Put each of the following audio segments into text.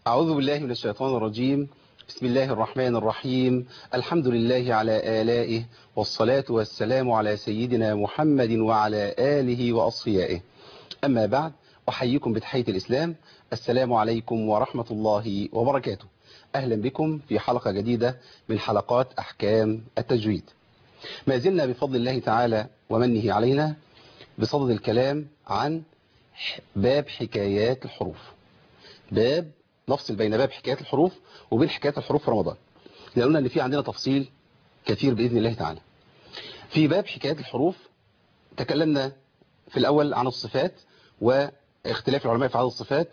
أعوذ بالله من الشيطان الرجيم بسم الله الرحمن الرحيم الحمد لله على آلائه والصلاة والسلام على سيدنا محمد وعلى آله وأصفيائه أما بعد أحييكم بتحية الإسلام السلام عليكم ورحمة الله وبركاته أهلا بكم في حلقة جديدة من حلقات أحكام التجويد ما زلنا بفضل الله تعالى ومنه علينا بصدد الكلام عن باب حكايات الحروف باب نفصل بين باب حكايات الحروف وبين حكايات الحروف في رمضان لأن قلنا ان في عندنا تفصيل كثير بإذن الله تعالى في باب حكايات الحروف تكلمنا في الأول عن الصفات واختلاف العلماء في عدد الصفات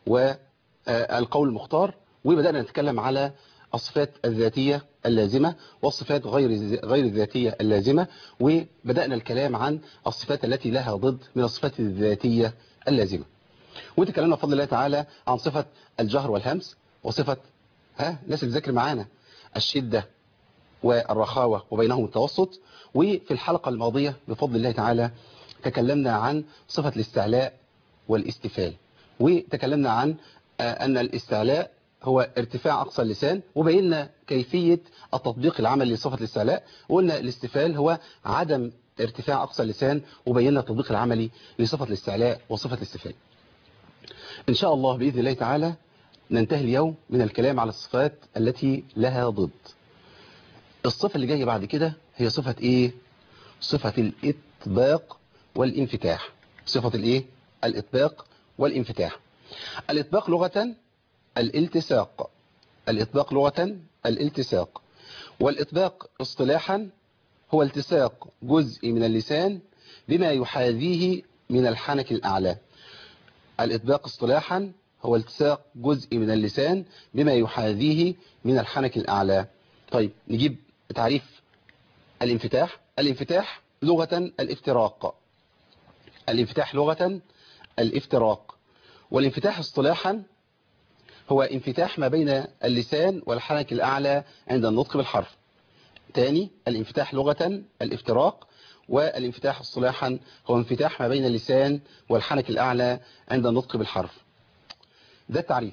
والقول المختار وبدأنا نتكلم على الصفات الذاتية اللازمة والصفات غير غير الذاتية اللازمة وبدأنا الكلام عن الصفات التي لها ضد من الصفات الذاتية اللازمة وتكلمنا بفضل الله تعالى عن صفة الجهر والهمس وصفة ها الناس اللي ذاكر معانا الشدة والرخاوة وبينهم التوسط وفي الحلقة الماضية بفضل الله تعالى تكلمنا عن صفة الاستعلاء والاستفال وتكلمنا عن أن الاستعلاء هو ارتفاع أقصى اللسان وبينا كيفية التطبيق العملي لصفة الاستعلاء وقلنا الاستفال هو عدم ارتفاع أقصى اللسان وبينا التطبيق العملي لصفة الاستعلاء وصفة الاستفال إن شاء الله بإذن الله تعالى ننتهي اليوم من الكلام على الصفات التي لها ضد الصفة اللي جاية بعد كده هي صفة إيه؟ صفة الإطباق والإنفتاح صفة الإيه؟ الإطباق والإنفتاح الإطباق لغة الالتساق الإطباق لغة الالتساق والإطباق اصطلاحا هو التساق جزء من اللسان بما يحاذيه من الحنك الأعلى الإطباق اصطلاحا هو التساق جزء من اللسان بما يحاذيه من الحنك الأعلى طيب نجيب تعريف الانفتاح الانفتاح لغة الافتراق الانفتاح لغة الافتراق والانفتاح اصطلاحا هو انفتاح ما بين اللسان والحنك الأعلى عند النطق بالحرف تاني الانفتاح لغة الافتراق والانفتاح اصطلاحا هو انفتاح ما بين اللسان والحنك الأعلى عند النطق بالحرف ده التعريف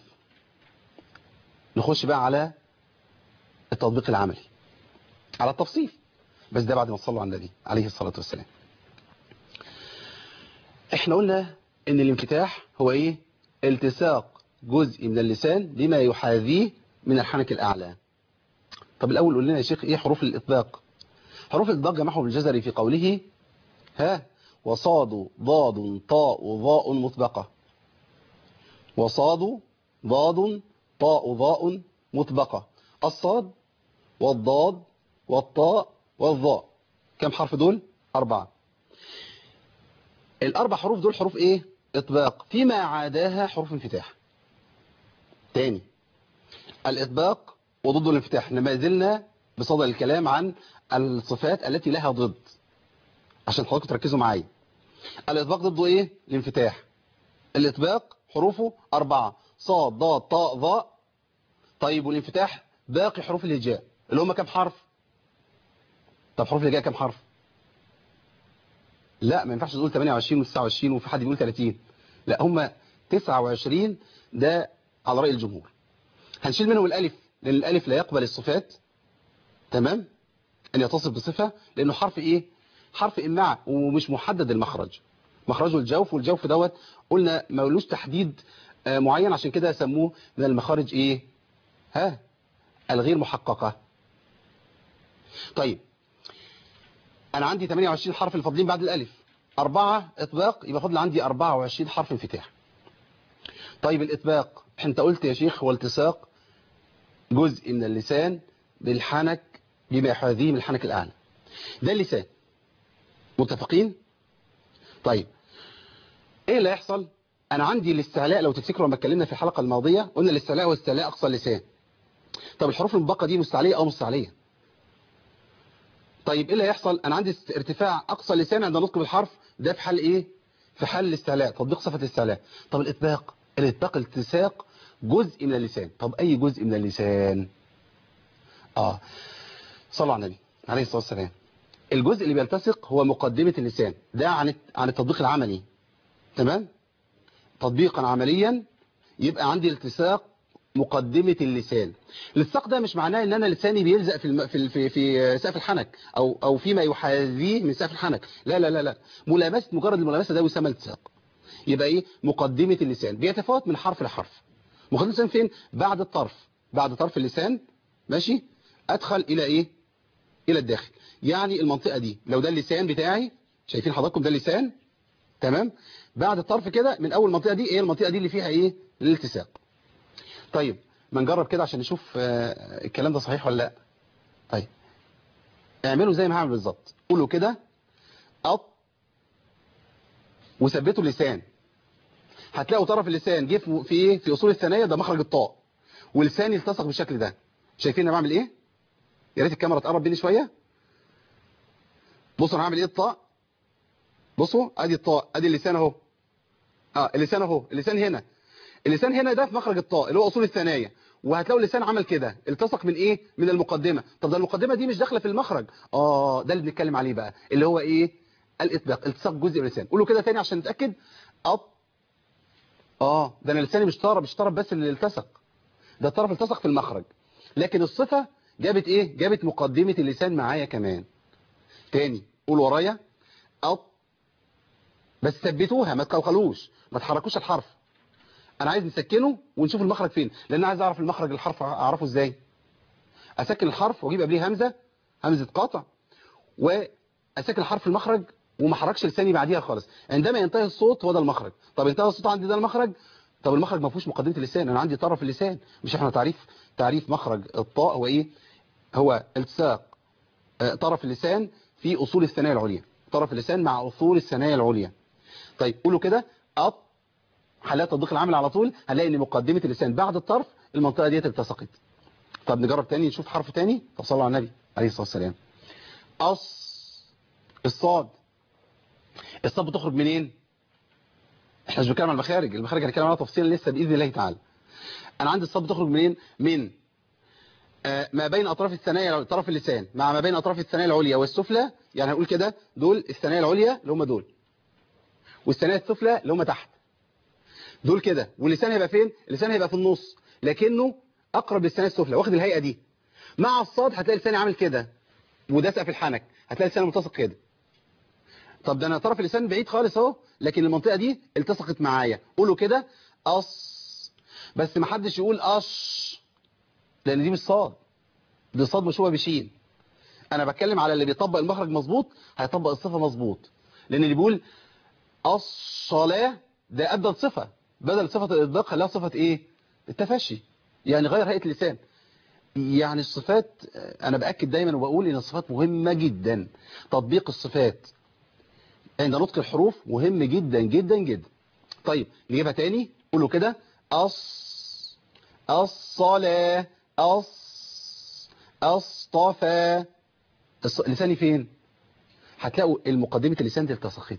نخش بقى على التطبيق العملي على التفصيل بس ده بعد ما تصلوا على النبي عليه الصلاة والسلام احنا قلنا ان الانفتاح هو ايه التساق جزء من اللسان بما يحاذيه من الحنك الأعلى طب الأول قول لنا يا شيخ ايه حروف الإطباق حروف الإطباق جمعهم الجزري في قوله ها وصاد ضاد طاء ضاء مطبقة وصاد ضاد طاء ضاء مطبقة الصاد والضاد والطاء والضاء كم حرف دول أربعة الأربع حروف دول حروف إيه إطباق فيما عاداها حروف انفتاح تاني الإطباق وضد الانفتاح ما زلنا بصدد الكلام عن الصفات التي لها ضد عشان حضراتكم تركزوا معايا الإطباق ضده إيه الانفتاح الإطباق حروفه أربعة صاد ضاد طاء ضاء طيب والانفتاح باقي حروف الهجاء اللي هم كم حرف طب حروف الهجاء كم حرف لا ما ينفعش تقول 28 و29 وفي حد بيقول 30 لا هم 29 ده على رأي الجمهور هنشيل منهم الألف لأن الألف لا يقبل الصفات تمام أن يتصف بصفة لأنه حرف إيه حرف إمناع ومش محدد المخرج مخرجه الجوف والجوف دوت قلنا ما قلوش تحديد معين عشان كده سموه من المخارج إيه ها الغير محققة طيب أنا عندي 28 حرف الفاضلين بعد الألف أربعة إطباق يبقى فضل عندي 24 حرف انفتاح طيب الإطباق انت قلت يا شيخ هو التصاق جزء من اللسان بالحنك بما يحاذيه من الحنك الأعلى ده اللسان متفقين طيب ايه اللي هيحصل انا عندي الاستعلاء لو تفتكروا لما اتكلمنا في الحلقة الماضية قلنا الاستعلاء واستعلاء اقصى اللسان طب الحروف المبقى دي مستعلية او مستعلية طيب ايه اللي هيحصل انا عندي ارتفاع اقصى اللسان عند النطق بالحرف ده في حال ايه في حال الاستعلاء تطبيق صفة الاستعلاء طب الاطباق الاطباق التساق جزء من اللسان طب اي جزء من اللسان اه صلوا على النبي عليه الصلاة والسلام الجزء اللي بيلتصق هو مقدمة اللسان ده عن عن التطبيق العملي تمام تطبيقا عمليا يبقى عندي التصاق مقدمة اللسان الالتصاق ده مش معناه ان انا لساني بيلزق في الم... في ال- في, في سقف الحنك او او فيما يحاذيه من سقف الحنك لا لا لا لا ملامسه مجرد الملامسه ده يسمى التصاق يبقى ايه مقدمة اللسان بيتفاوت من حرف لحرف مقدمة اللسان فين بعد الطرف بعد طرف اللسان ماشي ادخل الى ايه الى الداخل يعني المنطقة دي لو ده اللسان بتاعي شايفين حضراتكم ده اللسان تمام بعد الطرف كده من اول منطقة دي ايه المنطقة دي اللي فيها ايه الالتصاق طيب ما نجرب كده عشان نشوف آه، الكلام ده صحيح ولا لا طيب اعملوا زي ما هعمل بالظبط قولوا كده أط وثبتوا اللسان هتلاقوا طرف اللسان جه في في ايه في اصول الثانيه ده مخرج الطاء ولساني التصق بالشكل ده شايفين انا بعمل ايه يا ريت الكاميرا تقرب مني شويه بصوا انا هعمل ايه الطاء بصوا ادي الطاء ادي اللسان اهو اه اللسان اهو اللسان هنا اللسان هنا ده في مخرج الطاء اللي هو اصول الثانيه وهتلاقوا اللسان عمل كده التصق من ايه من المقدمه طب ده المقدمه دي مش داخله في المخرج اه ده اللي بنتكلم عليه بقى اللي هو ايه الاطباق التصاق جزء من اللسان قولوا كده تاني عشان نتاكد أط اه ده انا لساني مش طرف مش طرف بس اللي التصق ده الطرف التصق في المخرج لكن الصفه جابت ايه جابت مقدمه اللسان معايا كمان تاني قول ورايا أط بس ثبتوها ما تقلقلوش ما تحركوش الحرف انا عايز نسكنه ونشوف المخرج فين لان انا عايز اعرف المخرج الحرف اعرفه ازاي اسكن الحرف واجيب قبليه همزه همزه قاطع واسكن الحرف في المخرج وما احركش لساني بعديها خالص عندما ينتهي الصوت هو ده المخرج طب انتهى الصوت عندي ده المخرج طب المخرج ما فيهوش مقدمه اللسان انا عندي طرف اللسان مش احنا تعريف تعريف مخرج الطاء هو ايه هو التصاق آه، طرف اللسان في اصول الثنايا العليا طرف اللسان مع اصول الثنايا العليا طيب قولوا كده أط حالات تطبيق العمل على طول هنلاقي ان مقدمة اللسان بعد الطرف المنطقة ديت التصقت طب نجرب تاني نشوف حرف تاني طب صلوا على النبي عليه الصلاة والسلام أص الصاد الصاد بتخرج منين احنا مش بنتكلم عن المخارج المخارج هنتكلم عنها تفصيلا لسه بإذن الله تعالى انا عندي الصاد بتخرج منين من آه، ما بين اطراف الثنايا طرف اللسان مع ما بين اطراف الثنايا العليا والسفلى يعني هنقول كده دول الثنايا العليا اللي هم دول والثنايا السفلى اللي هم تحت دول كده واللسان هيبقى فين اللسان هيبقى في النص لكنه اقرب للثنايا السفلى واخد الهيئه دي مع الصاد هتلاقي لساني عامل كده وده سقف الحنك هتلاقي لساني ملتصق كده طب ده انا طرف اللسان بعيد خالص اهو لكن المنطقه دي التصقت معايا قولوا كده اص بس ما حدش يقول اش لان دي مش صاد دي صاد مشوبه بشين انا بتكلم على اللي بيطبق المخرج مظبوط هيطبق الصفه مظبوط لان اللي بيقول الصلاه ده ابدل صفه بدل صفه الاطباق خلاها صفه ايه التفشي يعني غير هيئه اللسان يعني الصفات انا باكد دايما وبقول ان الصفات مهمه جدا تطبيق الصفات عند نطق الحروف مهم جدا جدا جدا طيب نجيبها تاني قولوا كده أص الصلاة أص أصطفى الص- لساني فين هتلاقوا المقدمة اللسان دي التصقت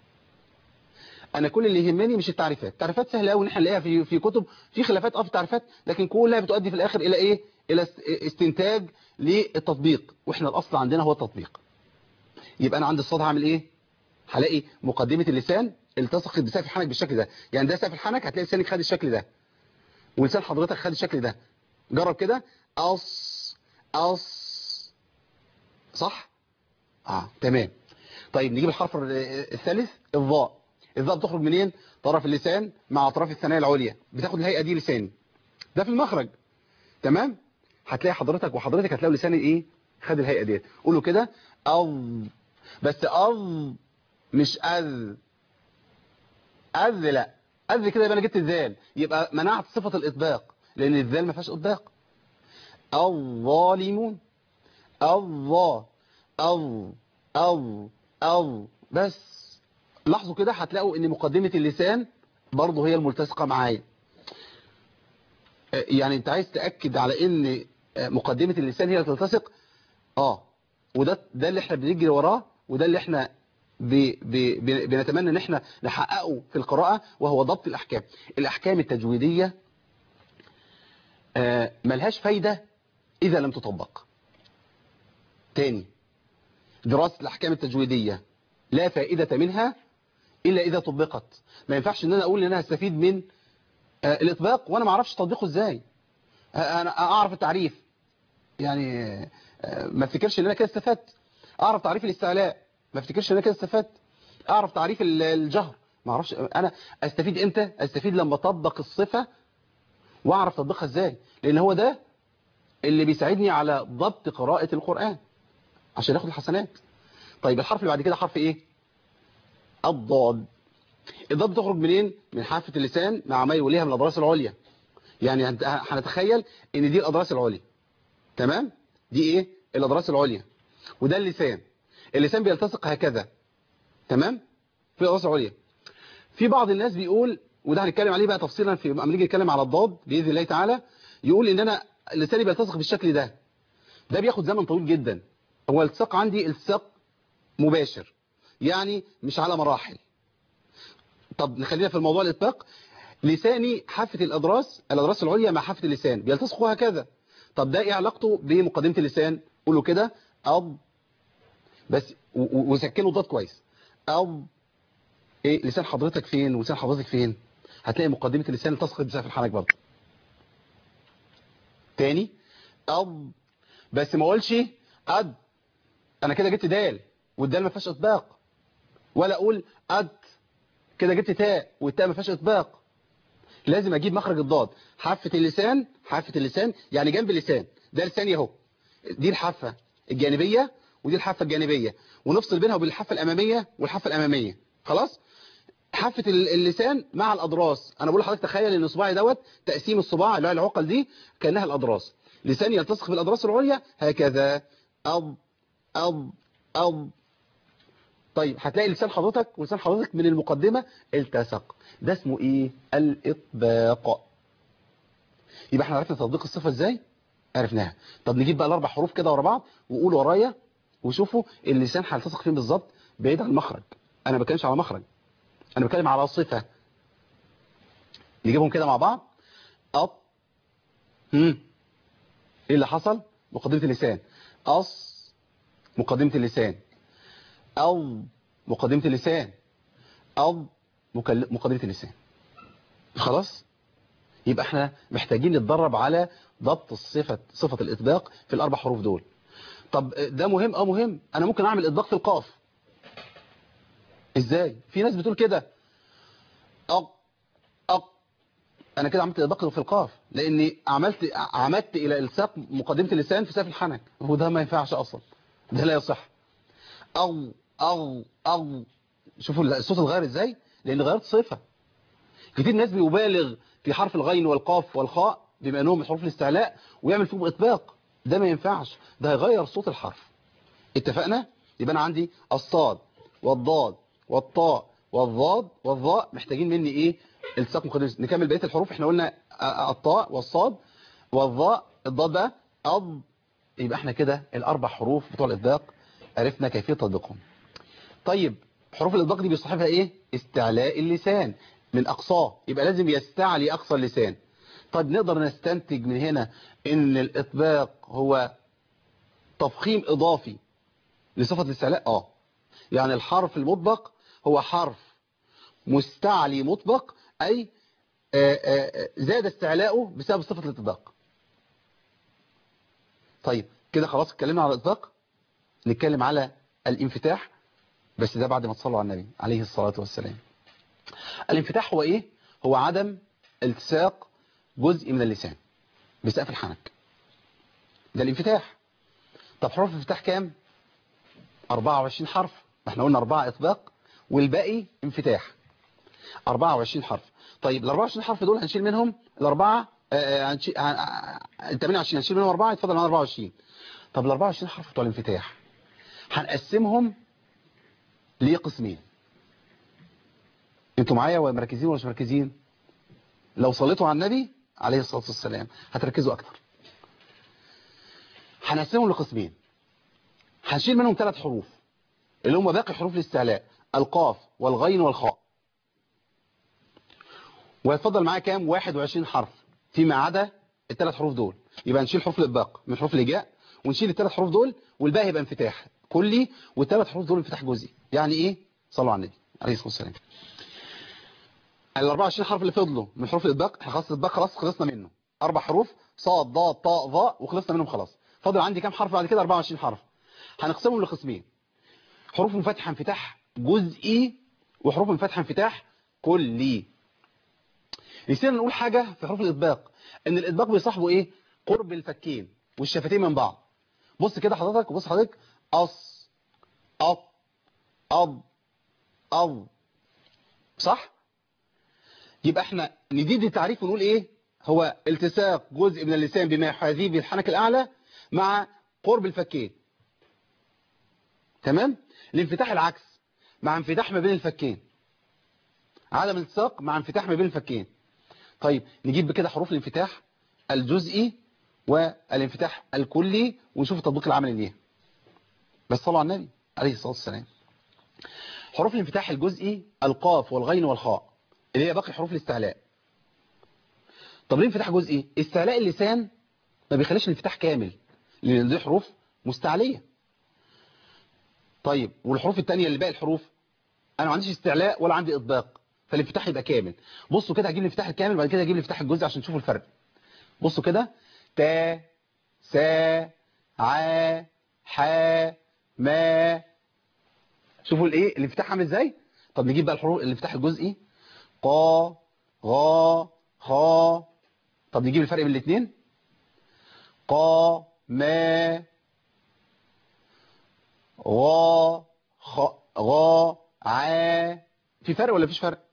انا كل اللي يهمني مش التعريفات التعريفات سهله قوي ان احنا نلاقيها في في كتب في خلافات اه في التعريفات لكن كلها بتؤدي في الاخر الى ايه الى است- استنتاج للتطبيق واحنا الاصل عندنا هو التطبيق يبقى انا عندي الصاد هعمل ايه هلاقي مقدمه اللسان التصقت بسقف الحنك بالشكل ده يعني ده سقف الحنك هتلاقي لسانك خد الشكل ده ولسان حضرتك خد الشكل ده جرب كده أص أص صح اه تمام طيب نجيب الحرف ال- الثالث الضاء الضاء بتخرج منين طرف اللسان مع اطراف الثنايا العليا بتاخد الهيئه دي لساني ده في المخرج تمام هتلاقي حضرتك وحضرتك هتلاقوا لساني ايه خد الهيئه ديت قولوا كده أض بس أض مش أذ أذ لا أذ كده يبقى انا جبت الذال يبقى منعت صفة الإطباق لأن الذال ما فيهاش إطباق الظالمون الظا أو أو أو بس لاحظوا كده هتلاقوا ان مقدمة اللسان برضه هي الملتصقة معايا آه، يعني انت عايز تأكد على ان آه، مقدمة اللسان هي اللي تلتصق اه وده ده اللي احنا بنجري وراه وده اللي احنا بي بي بي بنتمنى ان احنا نحققه في القراءة وهو ضبط الاحكام الاحكام التجويدية آه، ملهاش فايدة اذا لم تطبق تاني دراسة الاحكام التجويدية لا فائدة منها الا اذا طبقت ما ينفعش ان انا اقول ان انا هستفيد من آه، الاطباق وانا ما اعرفش تطبيقه ازاي انا اعرف التعريف يعني ما افتكرش ان انا كده استفدت اعرف تعريف الاستعلاء ما افتكرش ان انا كده استفدت اعرف تعريف الجهر ما اعرفش انا استفيد امتى استفيد لما اطبق الصفة واعرف تطبيقها ازاي لان هو ده اللي بيساعدني على ضبط قراءة القرآن عشان اخد الحسنات طيب الحرف اللي بعد كده حرف ايه الضاد الضاد بتخرج منين من حافة اللسان مع ما يوليها من الاضراس العليا يعني هنتخيل ان دي الاضراس العليا تمام دي ايه الاضراس العليا وده اللسان اللسان بيلتصق هكذا تمام في الاضراس العليا في بعض الناس بيقول وده هنتكلم عليه بقى تفصيلا في لما نيجي نتكلم على الضاد باذن الله تعالى يقول ان انا لساني بيلتصق بالشكل ده ده بياخد زمن طويل جدا هو التصاق عندي التصاق مباشر يعني مش على مراحل طب نخلينا في الموضوع الاطباق لساني حافة الأضراس الأضراس العليا مع حافة اللسان بيلتصقوا هكذا طب ده ايه علاقته بمقدمة اللسان قولوا كده أب بس وسكنوا الضاد كويس أب ايه لسان حضرتك فين ولسان حضرتك فين هتلاقي مقدمة اللسان التصقت بسقف الحنك برضه تاني أب بس ما اقولش أد أنا كده جبت دال والدال ما فيهاش إطباق ولا أقول أد كده جبت تاء والتاء ما فيهاش إطباق لازم أجيب مخرج الضاد حافة اللسان حافة اللسان يعني جنب اللسان ده لساني اهو دي الحافة الجانبية ودي الحافة الجانبية ونفصل بينها وبين الحافة الأمامية والحافة الأمامية خلاص حافة اللسان مع الأضراس أنا بقول لحضرتك تخيل إن صباعي دوت تقسيم الصباع اللي هو العقل دي كأنها الأضراس لساني يلتصق بالأضراس العليا هكذا أب أب أب طيب هتلاقي لسان حضرتك ولسان حضرتك من المقدمة التصق ده اسمه ايه الإطباق يبقى احنا عرفنا تطبيق الصفة ازاي عرفناها طب نجيب بقى الاربع حروف كده ورا بعض وقول ورايا وشوفوا اللسان هيلتصق فين بالظبط بعيد عن المخرج انا ما بتكلمش على مخرج انا بتكلم على صفة نجيبهم كده مع بعض أط هم ايه اللي حصل مقدمة اللسان أص مقدمة اللسان أو مقدمة اللسان أو مقدمة اللسان خلاص يبقى احنا محتاجين نتدرب على ضبط الصفة صفة الإطباق في الأربع حروف دول طب ده مهم اه مهم أنا ممكن أعمل إطباق في القاف إزاي في ناس بتقول كده أق أق أنا كده عملت إطباق في القاف لأني عملت عمدت إلى إلصاق مقدمة اللسان في سقف الحنك وده ما ينفعش أصلا ده لا يصح أو أو أو شوفوا الصوت الغير إزاي لأن غيرت صفة كتير ناس بيبالغ في حرف الغين والقاف والخاء بما أنهم من حروف الاستعلاء ويعمل فيهم إطباق ده ما ينفعش ده هيغير صوت الحرف اتفقنا يبقى أنا عندي الصاد والضاد والطاء والضاد والظاء محتاجين مني إيه التساق مقدمة نكمل بقية الحروف احنا قلنا الطاء والصاد والظاء الضاد بقى أض يبقى احنا كده الأربع حروف بتوع الإطباق عرفنا كيفية تطبيقهم طيب حروف الإطباق دي بيصاحبها إيه استعلاء اللسان من أقصاه يبقى لازم يستعلي أقصى اللسان طيب نقدر نستنتج من هنا إن الإطباق هو تفخيم إضافي لصفة الاستعلاء آه يعني الحرف المطبق هو حرف مستعلي مطبق أي آآ آآ زاد استعلاؤه بسبب صفة الإطباق طيب كده خلاص اتكلمنا على الإطباق نتكلم على الانفتاح بس ده بعد ما تصلوا على النبي عليه الصلاة والسلام الانفتاح هو ايه هو عدم التصاق جزء من اللسان بسقف الحنك ده الانفتاح طب حروف الانفتاح كام 24 حرف احنا قلنا اربعة اطباق والباقي انفتاح 24 حرف طيب ال 24 حرف دول هنشيل منهم الاربعه هنشيل ال 28 هنشيل منهم اربعه يتفضل معانا 24 طب ال 24 حرف بتوع الانفتاح هنقسمهم لقسمين انتوا معايا ولا مركزين ولا مش مركزين لو صليتوا على النبي عليه الصلاه والسلام هتركزوا اكتر هنقسمهم لقسمين هنشيل منهم ثلاث حروف اللي هم باقي حروف الاستعلاء القاف والغين والخاء ويتفضل معايا كام 21 حرف فيما عدا الثلاث حروف دول يبقى نشيل حروف الإطباق من حروف الإجاء ونشيل الثلاث حروف دول والباقي يبقى انفتاح كلي والثلاث حروف دول انفتاح جزئي يعني ايه صلوا على النبي عليه الصلاه والسلام ال 24 حرف اللي فضلوا من حروف الإطباق احنا خلاص الإطباق خلاص خلصنا منه اربع حروف صاد ضاد طاء ظاء وخلصنا منهم خلاص فاضل عندي كام حرف بعد كده 24 حرف هنقسمهم لقسمين حروف منفتحه انفتاح جزئي وحروف منفتحه انفتاح كلي نسينا نقول حاجه في حروف الاطباق ان الاطباق بيصاحبوا ايه قرب الفكين والشفتين من بعض بص كده حضرتك بص حضرتك أص أط أض أض صح يبقى احنا نديد التعريف ونقول ايه هو التصاق جزء من اللسان بما يحاذيه بالحنك الأعلى مع قرب الفكين تمام الانفتاح العكس مع انفتاح ما بين الفكين عدم الالتصاق مع انفتاح ما بين الفكين طيب نجيب بكده حروف الانفتاح الجزئي والانفتاح الكلي ونشوف التطبيق العملي ليها بس صلوا على النبي عليه الصلاة والسلام حروف الانفتاح الجزئي القاف والغين والخاء اللي هي باقي حروف الاستعلاء طب ليه انفتاح جزئي استعلاء اللسان ما بيخليش الانفتاح كامل لان دي حروف مستعلية طيب والحروف التانية اللي باقي الحروف انا ما عنديش استعلاء ولا عندي اطباق فالانفتاح يبقى كامل بصوا كده هجيب الانفتاح الكامل وبعد كده هجيب الانفتاح الجزئي عشان تشوفوا الفرق بصوا كده تا سا ع ح ما شوفوا الايه الانفتاح عامل ازاي طب نجيب بقى الحروف الانفتاح الجزئي قا غا خا طب نجيب الفرق بين الاثنين قا ما غا خ غا ع في فرق ولا مفيش فرق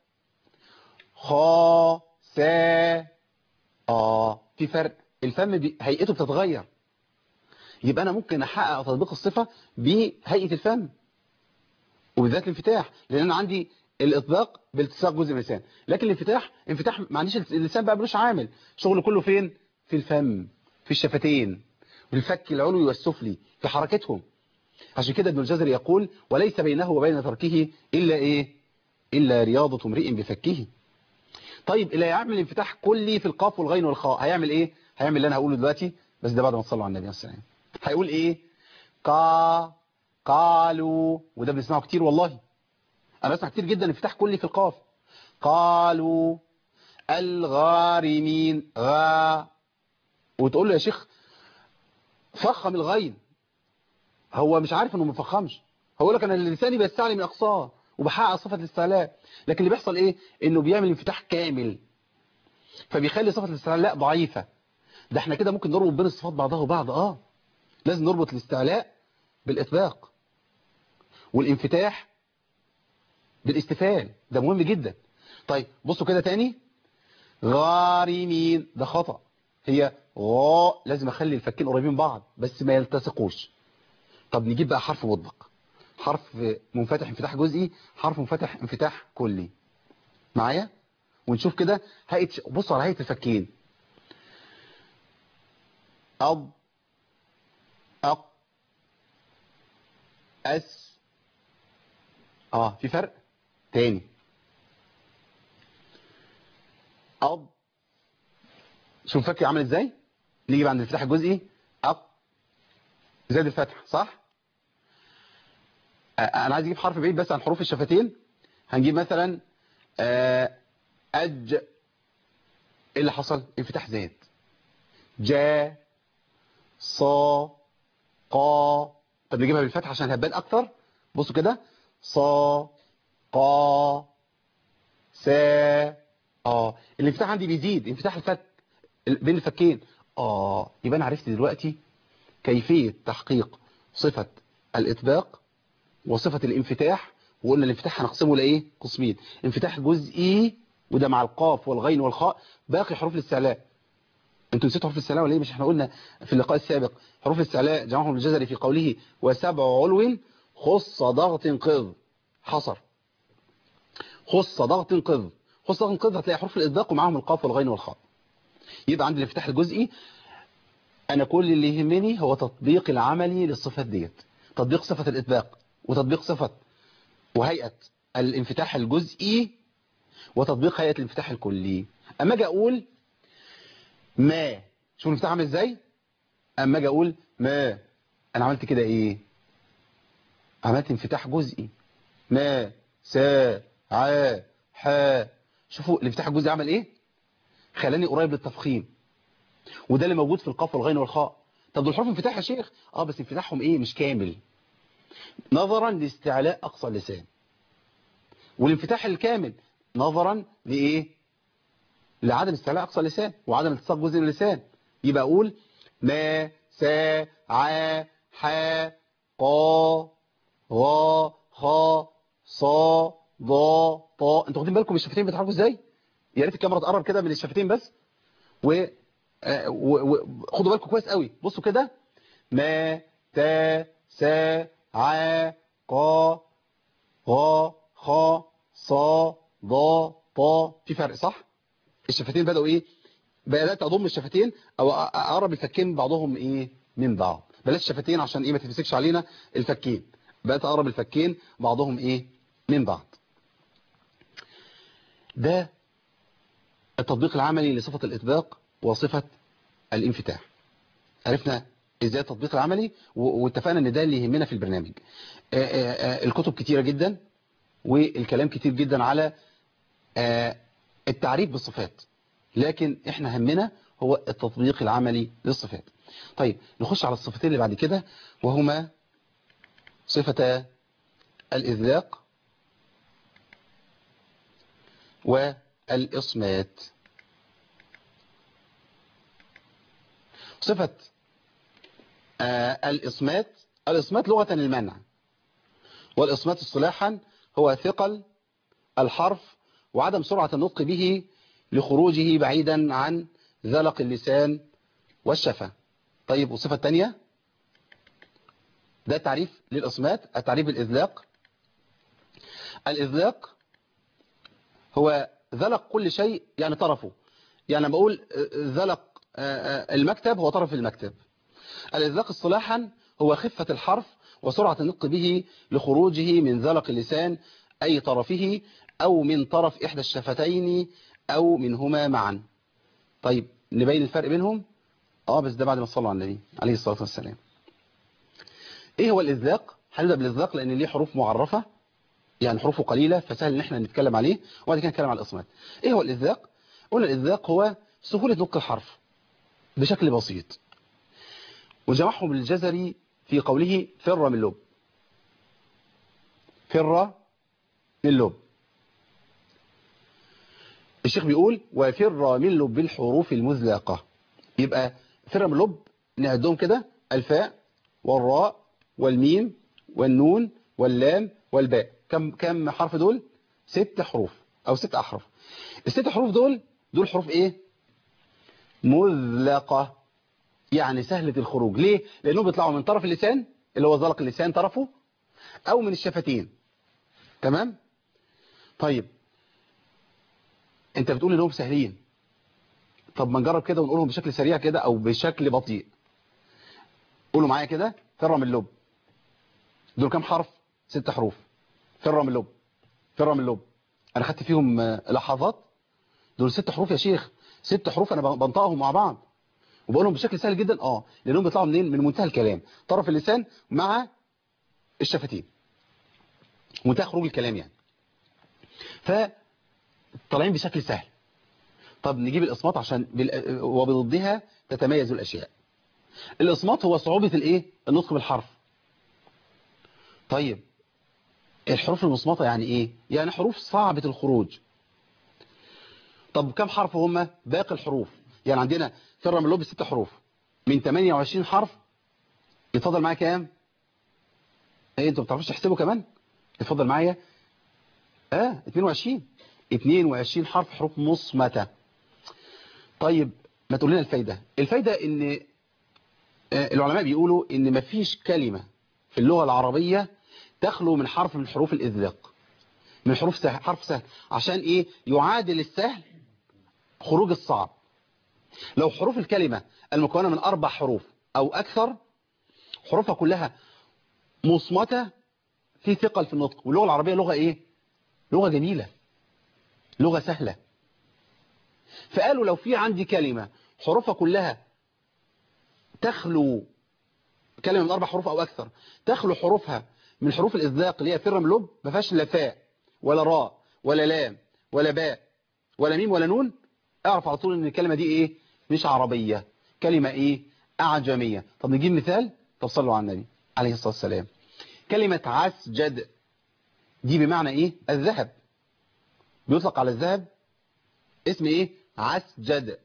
خا سا اه في فرق الفم بي... هيئته بتتغير يبقى انا ممكن احقق تطبيق الصفه بهيئه الفم وبالذات الانفتاح لان انا عندي الاطباق بالتصاق جزء من اللسان لكن الانفتاح انفتاح ما عنديش اللسان بقى ملوش عامل شغله كله فين في الفم في الشفتين والفك العلوي والسفلي في حركتهم عشان كده ابن الجزري يقول وليس بينه وبين تركه الا ايه الا رياضه امرئ بفكه طيب اللي هيعمل انفتاح كلي في القاف والغين والخاء هيعمل ايه هيعمل اللي انا هقوله دلوقتي بس ده بعد ما تصلوا على النبي عليه السلام هيقول ايه قا قالوا وده بنسمعه كتير والله انا بسمع كتير جدا انفتاح كلي في القاف قالوا الغارمين غا وتقول له يا شيخ فخم الغين هو مش عارف انه ما فخمش هو لك انا لساني بيستعلي من اقصاه وبحقق صفه الاستعلاء لكن اللي بيحصل ايه انه بيعمل انفتاح كامل فبيخلي صفه الاستعلاء ضعيفه ده احنا كده ممكن نربط بين الصفات بعضها وبعض اه لازم نربط الاستعلاء بالاطباق والانفتاح بالاستفال ده مهم جدا طيب بصوا كده تاني غارمين ده خطأ هي غاء لازم اخلي الفكين قريبين من بعض بس ما يلتصقوش طب نجيب بقى حرف مطبق حرف منفتح انفتاح جزئي حرف منفتح انفتاح كلي معايا ونشوف كده هيئه بصوا على هيئه الفكين أض أق أس اه في فرق تاني أض شوف فكي عامل ازاي نيجي عند الفتح الجزئي أق زاد الفتح صح انا عايز اجيب حرف بعيد بس عن حروف الشفتين هنجيب مثلا اج ايه اللي حصل انفتاح زاد جا صا قا طب نجيبها بالفتح عشان هتبان اكتر بصوا كده صا قا سا اه الانفتاح عندي بيزيد انفتاح الفك بين الفكين اه يبقى انا عرفت دلوقتي كيفية تحقيق صفة الاطباق وصفة الانفتاح وقلنا الانفتاح هنقسمه لايه قسمين انفتاح جزئي وده مع القاف والغين والخاء باقي حروف الاستعلاء انتوا نسيتوا حروف الاستعلاء ولا ايه مش احنا قلنا في اللقاء السابق حروف الاستعلاء جمعهم الجزري في قوله وسبع علو خص ضغط قذ حصر خص ضغط قذ خص ضغط قذ هتلاقي حروف الاطباق ومعاهم القاف والغين والخاء يبقى عندي الانفتاح الجزئي انا كل اللي يهمني هو تطبيق العملي للصفات ديت تطبيق صفة الاطباق وتطبيق صفة وهيئة الانفتاح الجزئي وتطبيق هيئة الانفتاح الكلي اما اجي اقول ما شوف الانفتاح عامل ازاي اما اجي اقول ما انا عملت كده ايه عملت انفتاح جزئي ما سا ع ح شوفوا الانفتاح الجزئي عمل ايه خلاني قريب للتفخيم وده اللي موجود في القاف والغين والخاء طب دول حروف انفتاح يا شيخ اه بس انفتاحهم ايه مش كامل نظرا لاستعلاء اقصى اللسان والانفتاح الكامل نظرا لايه لعدم استعلاء اقصى اللسان وعدم التصاق جزء من اللسان يبقى اقول ما سا ع ح قا غا خا صا ضا طا انتوا واخدين بالكم الشفتين بيتحركوا ازاي يا ريت الكاميرا تقرب كده من الشفتين بس و آه، و- و- خدوا بالكم كويس قوي بصوا كده ما تا سا ع قا غا خا صا ضا طا في فرق صح الشفتين بدأوا ايه بدأت اضم الشفتين او أ- اقرب الفكين من بعضهم ايه من بعض بلاش الشفتين عشان ايه ما تمسكش علينا الفكين بدأت اقرب الفكين بعضهم ايه من بعض ده التطبيق العملي لصفة الإطباق وصفة الانفتاح عرفنا ازاي التطبيق العملي و- واتفقنا ان ده اللي يهمنا في البرنامج آه، آه، آه، الكتب كتيرة جدا والكلام كتير جدا على آه، التعريف بالصفات لكن احنا همنا هو التطبيق العملي للصفات طيب نخش على الصفتين اللي بعد كده وهما صفة الإذلاق والإصمات صفة آه، الإصمات الإصمات لغة المنع والإصمات اصطلاحا هو ثقل الحرف وعدم سرعة النطق به لخروجه بعيدا عن ذلق اللسان والشفة طيب والصفة الثانية ده تعريف للإصمات التعريف بالإذلاق الإذلاق هو ذلق كل شيء يعني طرفه يعني لما أقول ذلق المكتب هو طرف المكتب الإذلاق اصطلاحا هو خفة الحرف وسرعة النطق به لخروجه من ذلق اللسان أي طرفه أو من طرف إحدى الشفتين أو منهما معا طيب نبين الفرق بينهم اه بس ده بعد ما صلوا على النبي عليه الصلاة والسلام ايه هو الإذلاق هنبدأ بالإذلاق لأن ليه حروف معرفة يعني حروفه قليلة فسهل ان احنا نتكلم عليه وبعد كده نتكلم على الإصمات ايه هو الإذلاق قلنا الإذلاق هو سهولة نطق الحرف بشكل بسيط وجمعهم الجزري في قوله فر من لب فر من لب الشيخ بيقول وفر من لب الحروف المذلقة يبقى فر من لب نعدهم كده الفاء والراء والميم والنون واللام والباء كم كم حرف دول ست حروف او ست احرف الست حروف دول دول حروف ايه مذلقة يعني سهلة الخروج ليه لانهم بيطلعوا من طرف اللسان اللي هو زلق اللسان طرفه او من الشفتين تمام طيب انت بتقول انهم سهلين طب ما نجرب كده ونقولهم بشكل سريع كده او بشكل بطيء قولوا معايا كده فر من اللب دول كام حرف ست حروف فر من اللب فر من اللب انا خدت فيهم لحظات دول ست حروف يا شيخ ست حروف انا بنطقهم مع بعض وبقولهم بشكل سهل جدا اه لانهم بيطلعوا منين من منتهى الكلام طرف اللسان مع الشفتين منتهى خروج الكلام يعني ف طالعين بشكل سهل طب نجيب الإصمات عشان بال... وبضدها تتميز الأشياء الإصمات هو صعوبة الإيه النطق بالحرف طيب الحروف المصمتة يعني إيه يعني حروف صعبة الخروج طب كم حرف هم باقي الحروف يعني عندنا فر من اللب ست حروف من 28 حرف يتفضل معايا كام ايه انتوا ما بتعرفوش تحسبوا كمان اتفضل معايا اه 22 22 حرف حروف مصمتة طيب ما تقول لنا الفايدة الفايدة ان العلماء بيقولوا ان مفيش كلمة في اللغة العربية تخلو من حرف من حروف الإذلاق من حروف سهل حرف سهل عشان ايه يعادل السهل خروج الصعب لو حروف الكلمة المكونة من أربع حروف أو أكثر حروفها كلها مصمتة في ثقل في النطق واللغة العربية لغة ايه لغة جميلة لغة سهلة فقالوا لو في عندي كلمة حروفها كلها تخلو كلمة من أربع حروف أو أكثر تخلو حروفها من حروف الإذلاق اللي هي فر من لب ما فيهاش لا فاء ولا راء ولا لام ولا باء ولا ميم ولا نون اعرف على طول ان الكلمة دي ايه مش عربية كلمة ايه اعجمية طب نجيب مثال طب صلوا على النبي عليه الصلاة والسلام كلمة عسجد دي بمعنى ايه الذهب بيطلق على الذهب اسم ايه عسجد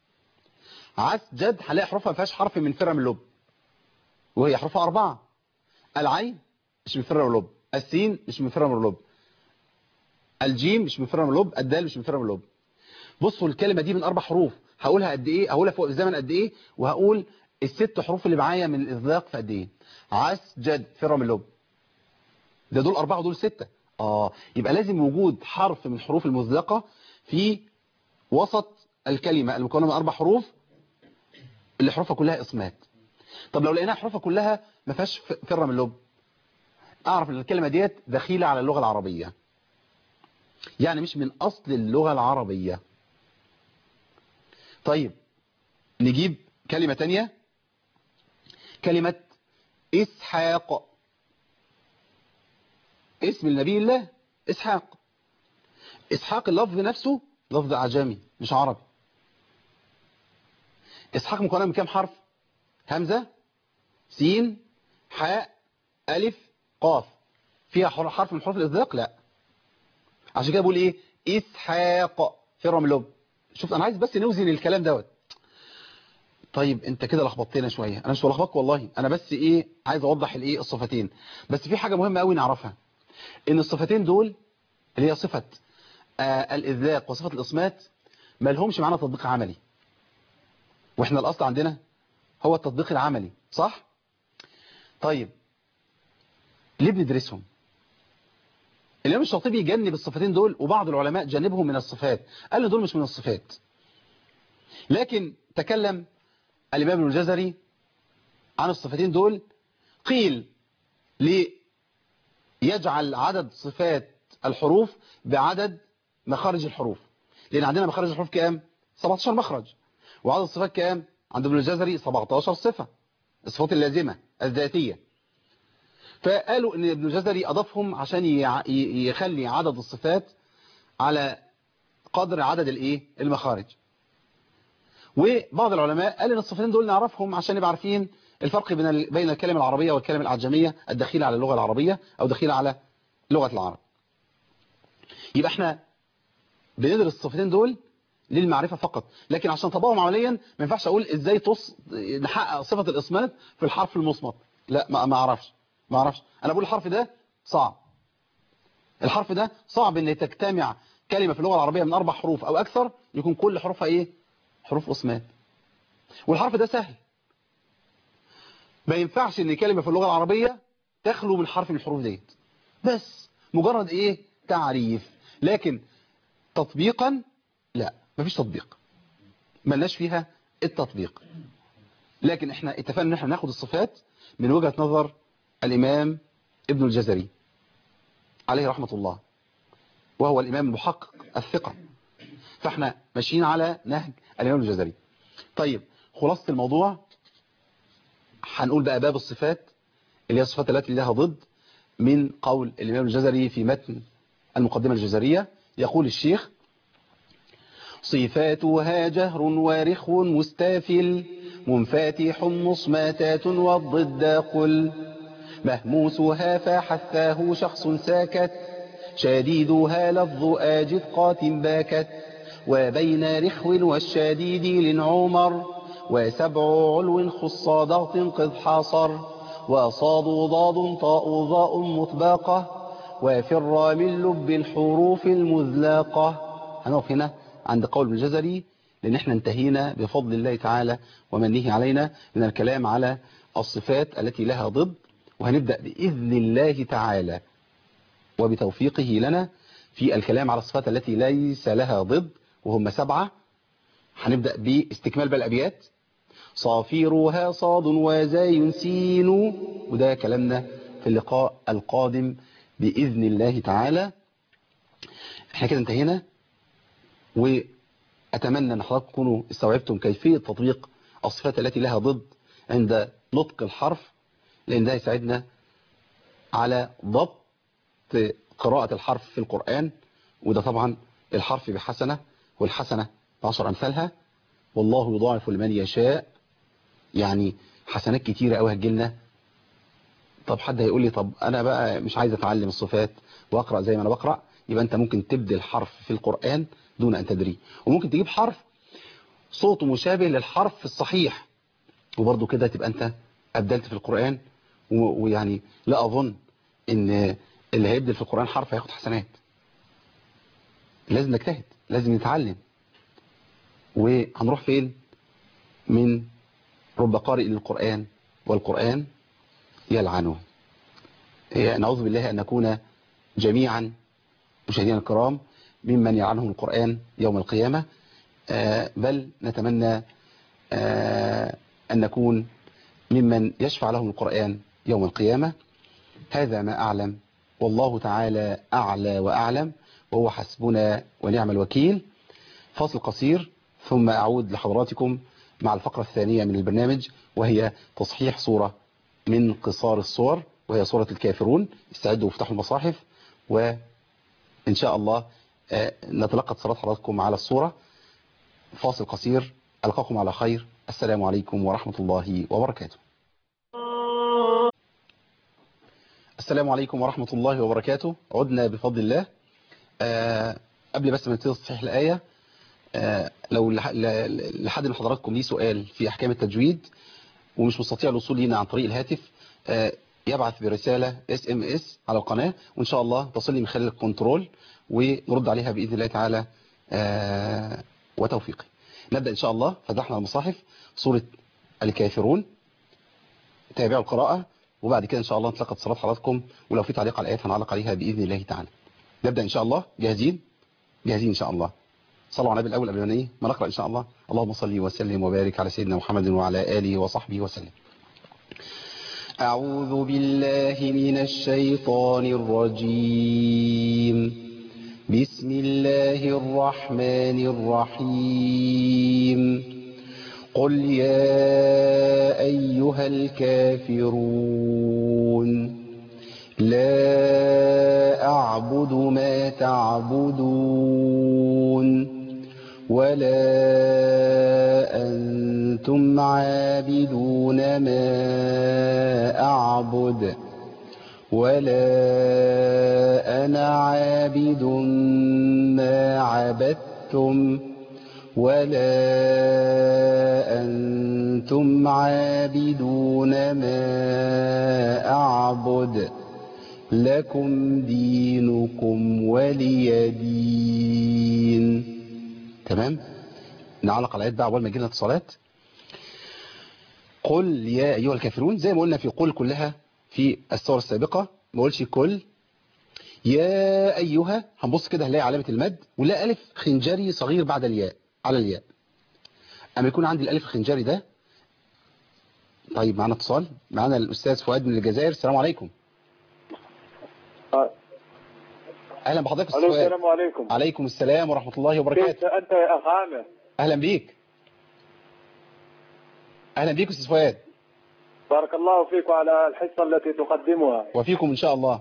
عسجد هنلاقي حروفها ما فيهاش حرف من فرع من اللب وهي حروفها أربعة العين مش من فرع من اللب السين مش من فرع من اللب الجيم مش من فرع من اللب الدال مش من فرع من اللب بصوا الكلمة دي من أربع حروف هقولها قد إيه هقولها فوق الزمن قد إيه وهقول الست حروف اللي معايا من الإطلاق في قد إيه عسجد فرع من اللب ده دول أربعة ودول ستة آه يبقى لازم وجود حرف من حروف المزلقة في وسط الكلمة المكونة من أربع حروف اللي حروفها كلها اسمات طب لو لقيناها حروفها كلها ما فيهاش فرة من اللب أعرف أن الكلمة ديت دخيلة على اللغة العربية يعني مش من أصل اللغة العربية طيب نجيب كلمة تانية كلمة إسحاق اسم النبي الله إسحاق إسحاق اللفظ نفسه لفظ أعجمي مش عربي إسحاق مكونة من كام حرف همزة سين حاء ألف قاف فيها حرف من حروف الإطلاق لا عشان كده بقول إيه إسحاق فرع من اللب شوف أنا عايز بس نوزن الكلام دوت طيب انت كده لخبطتنا شوية انا مش بلخبطك والله انا بس ايه عايز اوضح الايه الصفتين بس في حاجة مهمة قوي نعرفها ان الصفتين دول اللي هي صفة آه الاذلاق وصفة الاصمات ما لهمش معانا تطبيق عملي واحنا الاصل عندنا هو التطبيق العملي صح طيب ليه بندرسهم الامام الشاطبي جنب الصفتين دول وبعض العلماء جنبهم من الصفات قال ان دول مش من الصفات لكن تكلم الإمام ابن الجزري عن الصفتين دول قيل ليجعل عدد صفات الحروف بعدد مخارج الحروف لأن عندنا مخارج الحروف كام 17 مخرج وعدد الصفات كام عند ابن الجزري 17 صفة الصفات اللازمة الذاتية فقالوا ان ابن الجزري أضافهم عشان يخلي عدد الصفات على قدر عدد الايه المخارج وبعض العلماء قال ان الصفتين دول نعرفهم عشان نبقى عارفين الفرق بين بين الكلمة العربية والكلمة العجمية الدخيلة على اللغة العربية او دخيلة على لغة العرب يبقى احنا بندرس الصفتين دول للمعرفة فقط لكن عشان طبقهم عمليا ما ينفعش اقول ازاي تص... نحقق صفة الاسمات في الحرف المصمت لا ما ما اعرفش ما اعرفش انا بقول الحرف ده صعب الحرف ده صعب ان تجتمع كلمة في اللغة العربية من اربع حروف او اكثر يكون كل حروفها ايه حروف أصمات والحرف ده سهل ما ينفعش ان كلمة في اللغة العربية تخلو من حرف من الحروف ديت بس مجرد ايه تعريف لكن تطبيقا لا مفيش تطبيق ملناش فيها التطبيق لكن احنا اتفقنا ان احنا ناخد الصفات من وجهة نظر الامام ابن الجزري عليه رحمة الله وهو الامام المحقق الثقة فاحنا ماشيين على نهج الإمام الجزري طيب خلاصة الموضوع هنقول بقى باب الصفات اللي هي الصفات التي لها ضد من قول الإمام الجزري في متن المقدمة الجزرية يقول الشيخ صفاتها جهر وارخ مستافل منفاتح مصماتات والضد قل مهموسها فحثاه شخص ساكت شديدها لفظ آجد قات باكت وبين رخو والشديد لنعمر وسبع علو خص ضغط قذ حاصر وصاد ضاد طاء ضاء مطبقة وفر من لب الحروف المذلاقة هنقف هنا عند قول ابن الجزري لأن احنا انتهينا بفضل الله تعالى ومنه علينا من الكلام على الصفات التي لها ضد وهنبدأ بإذن الله تعالى وبتوفيقه لنا في الكلام على الصفات التي ليس لها ضد وهم سبعة هنبدأ باستكمال بقى الأبيات صافيرها صاد وزاي سين وده كلامنا في اللقاء القادم بإذن الله تعالى احنا كده انتهينا وأتمنى أن حضراتكم تكونوا استوعبتم كيفية تطبيق الصفات التي لها ضد عند نطق الحرف لأن ده يساعدنا على ضبط قراءة الحرف في القرآن وده طبعا الحرف بحسنة والحسنة بعشر أمثالها والله يضاعف لمن يشاء يعني حسنات كتيرة قوي هتجيلنا طب حد هيقول لي طب انا بقى مش عايز اتعلم الصفات واقرا زي ما انا بقرا يبقى انت ممكن تبدل حرف في القرآن دون ان تدري وممكن تجيب حرف صوته مشابه للحرف الصحيح وبرضه كده تبقى انت ابدلت في القرآن و- ويعني لا اظن ان اللي هيبدل في القرآن حرف هياخد حسنات لازم نجتهد لازم نتعلم وهنروح فين من رب قارئ للقرآن والقرآن يلعنه هي نعوذ بالله أن نكون جميعا مشاهدينا الكرام ممن يلعنهم القرآن يوم القيامة آه، بل نتمنى آه، أن نكون ممن يشفع لهم القرآن يوم القيامة هذا ما أعلم والله تعالى أعلى وأعلم وهو حسبنا ونعم الوكيل فاصل قصير ثم أعود لحضراتكم مع الفقرة الثانية من البرنامج وهي تصحيح صورة من قصار الصور وهي صورة الكافرون استعدوا وافتحوا المصاحف وإن شاء الله آه، نتلقى اتصالات حضراتكم على الصورة فاصل قصير ألقاكم على خير السلام عليكم ورحمة الله وبركاته السلام عليكم ورحمة الله وبركاته عدنا بفضل الله آه، قبل بس ما نبتدي تصحيح الآية آه، لو لح- ل- لحد من حضراتكم ليه سؤال في أحكام التجويد ومش مستطيع الوصول لينا عن طريق الهاتف آه، يبعث برسالة اس ام اس على القناة وإن شاء الله تصل لي من خلال الكنترول ونرد عليها بإذن الله تعالى آه، وتوفيقه نبدأ إن شاء الله فتحنا المصاحف سورة الكافرون تابعوا القراءة وبعد كده إن شاء الله نتلقى اتصالات حضراتكم ولو في تعليق على الآيات هنعلق عليها بإذن الله تعالى نبدأ إن شاء الله جاهزين جاهزين إن شاء الله صلوا على النبي الأول قبل ما نيجي ما نقرأ إن شاء الله اللهم صل وسلم وبارك على سيدنا محمد وعلى آله وصحبه وسلم أعوذ بالله من الشيطان الرجيم بسم الله الرحمن الرحيم قل يا أيها الكافرون لا أعبد ما تعبدون ولا أنتم عابدون ما أعبد ولا أنا عابد ما عبدتم ولا أنتم عابدون ما أعبد لكم دينكم ولي دين تمام نعلق على الآيات بقى أول ما يجينا اتصالات قل يا أيها الكافرون زي ما قلنا في قل كلها في الصور السابقة ما قولش كل يا أيها هنبص كده هنلاقي علامة المد ولا ألف خنجري صغير بعد الياء على الياء أما يكون عندي الألف الخنجري ده طيب معنا اتصال معنا الأستاذ فؤاد من الجزائر السلام عليكم أهلا بحضرتك أستاذ الو فؤاد السلام عليكم عليكم السلام ورحمة الله وبركاته كيف انت يا اخ عامر أهلا بيك أهلا بيك أستاذ فؤاد بارك الله فيك وعلى الحصه التي تقدمها وفيكم إن شاء الله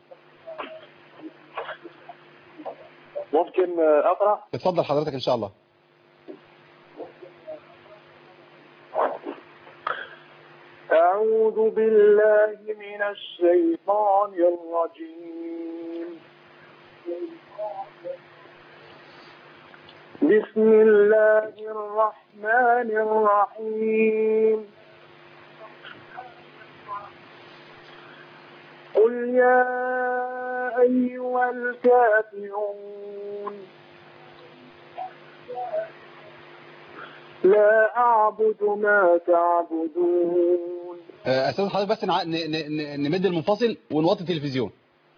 ممكن آه، اقرا اتفضل حضرتك إن شاء الله اعوذ بالله من الشيطان الرجيم بسم الله الرحمن الرحيم قل يا أيها الكافرون لا أعبد ما تعبدون آه، أستاذ حضرتك بس نع- ن- ن- ن- نمد المنفصل ونوطي التلفزيون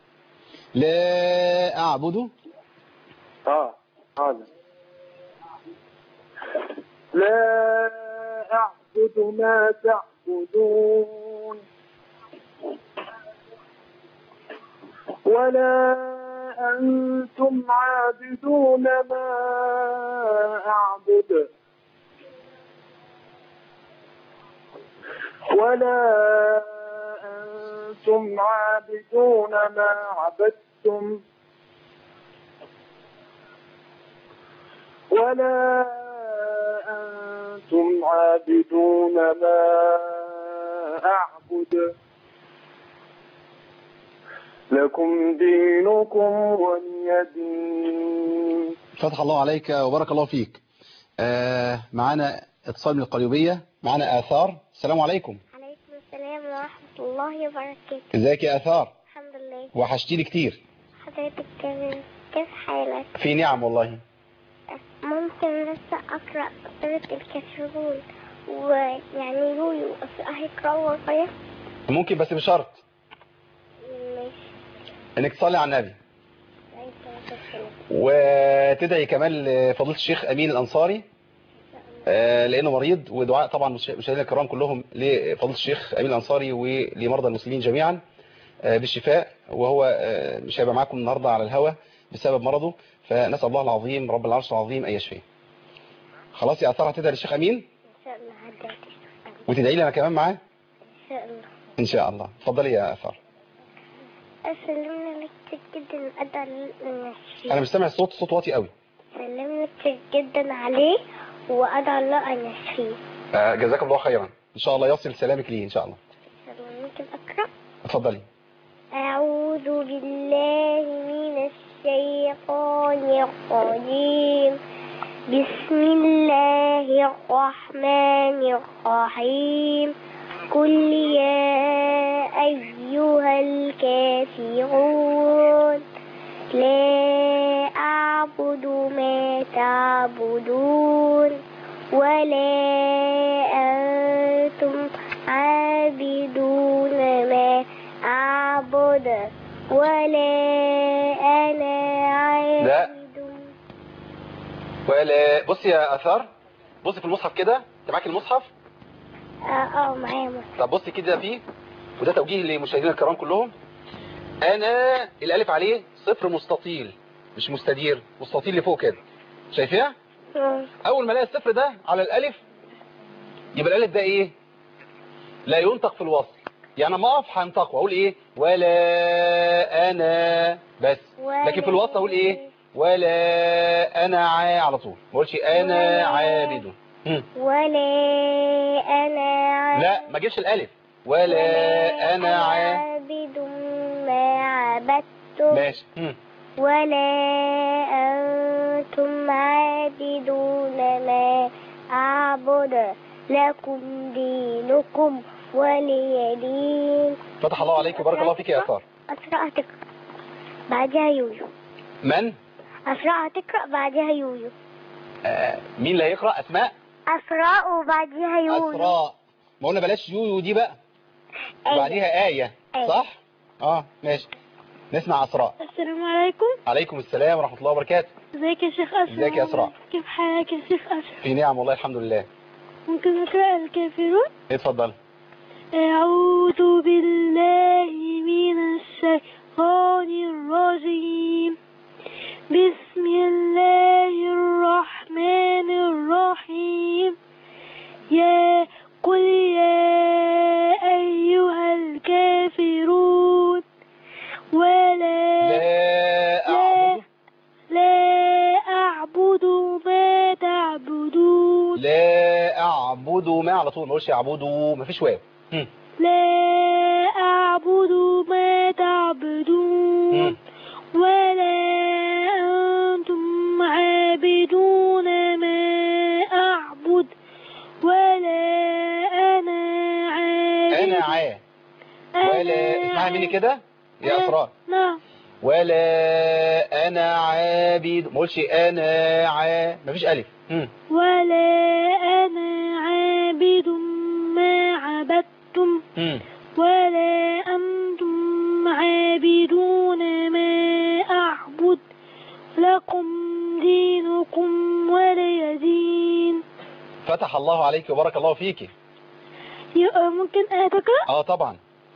لا أعبد آه هذا لا أعبد ما تعبدون ولا أنتم عابدون ما أعبد ولا أنتم عابدون ما عبدتم ولا أنتم عابدون ما أعبد لكم دينكم ولي دين فتح الله عليك وبارك الله فيك آه معانا اتصال من القليوبية معانا آثار السلام عليكم عليكم السلام ورحمة الله وبركاته ازيك يا آثار الحمد لله وحشتيني كتير حضرتك كمان كيف حالك في نعم والله ممكن بس أقرأ سورة الكافرون ويعني يويو هيقرأ ورايا ممكن بس بشرط ماشي انك تصلي على النبي وتدعي كمان لفضيله الشيخ امين الانصاري آه، لانه مريض ودعاء طبعا مش- مشاهدينا الكرام كلهم لفضيله الشيخ امين الانصاري ولمرضى المسلمين جميعا آه، بالشفاء وهو آه، مش هيبقى معاكم النهارده على الهوا بسبب مرضه فنسال الله العظيم رب العرش العظيم ان يشفيه خلاص يا اثار هتدعي للشيخ امين إن شاء الله هديك وتدعي لي انا كمان معاه إن شاء الله ان شاء الله اتفضلي يا اثار سلمنا لك جدا أدعى للنشي انا مش سامع الصوت صوت واطي قوي سلمنا لك جدا عليه وأدعى الله أن يشفيه آه، جزاك الله خيرا ان شاء الله يصل سلامك ليه ان شاء الله إن شاء الله ممكن أقرأ اتفضلي أعوذ بالله من الشيطان الرجيم بسم الله الرحمن الرحيم قل يا أيها الكافرون لا أعبد ما تعبدون ولا أنتم عابدون ما أعبد ولا أنا لا. عابد ولا بصي يا اثار بصي في المصحف كده انت معاك المصحف اه اه معايا مصحف. طب بصي كده فيه وده توجيه لمشاهدينا الكرام كلهم انا الالف عليه صفر مستطيل مش مستدير مستطيل لفوق كده شايفيها مم. اول ما الاقي الصفر ده على الالف يبقى الالف ده ايه لا ينطق في الوصل يعني ما اقف هنطق واقول ايه ولا انا بس لكن في الوسط اقول ايه ولا انا عا على طول ما اقولش انا ولا- عابد هم. ولا أنا عابد لا ما اجيبش الالف ولا انا عا عابد ما عبدتم ماشي هم. ولا أنتم عابدون ما أعبد لكم دينكم ولي دين فتح الله عليك وبارك الله فيك يا اثار أسرع تقرأ بعدها يويو من أسرع تقرأ بعدها يويو آه مين اللي هيقرا اسماء أسرع وبعدها يويو اسراء ما قلنا بلاش يويو دي بقى أيوة. بعديها آية آية. صح اه ماشي نسمع اسراء السلام عليكم عليكم السلام ورحمة الله وبركاته ازيك يا شيخ أسرع ازيك يا أسرع؟ كيف حالك يا شيخ أسرع في نعم والله الحمد لله ممكن أقرأ الكافرون اتفضل أعوذ بالله من الشيطان الرجيم بسم الله الرحمن الرحيم يا قل يا أيها الكافرون ولا لا أعبد لا أعبد ما تعبدون لا أعبد ما على طول ما اقولش أعبدوا ما فيش واو هم. لا أعبد ما تعبدون مم. ولا أنتم عابدون ما أعبد ولا أنا عابد أنا عا ولا اسمعها مني كده يا أسراء نعم ولا أنا عابد ما اقولش أنا عا ما فيش ألف هم. ولا أنا عابد ما عبدتم هم. ولا أنتم عابدون ما أعبد لكم دينكم ولي دين فتح الله عليك وبارك الله فيك يبقى ممكن أتقرأ اه طبعا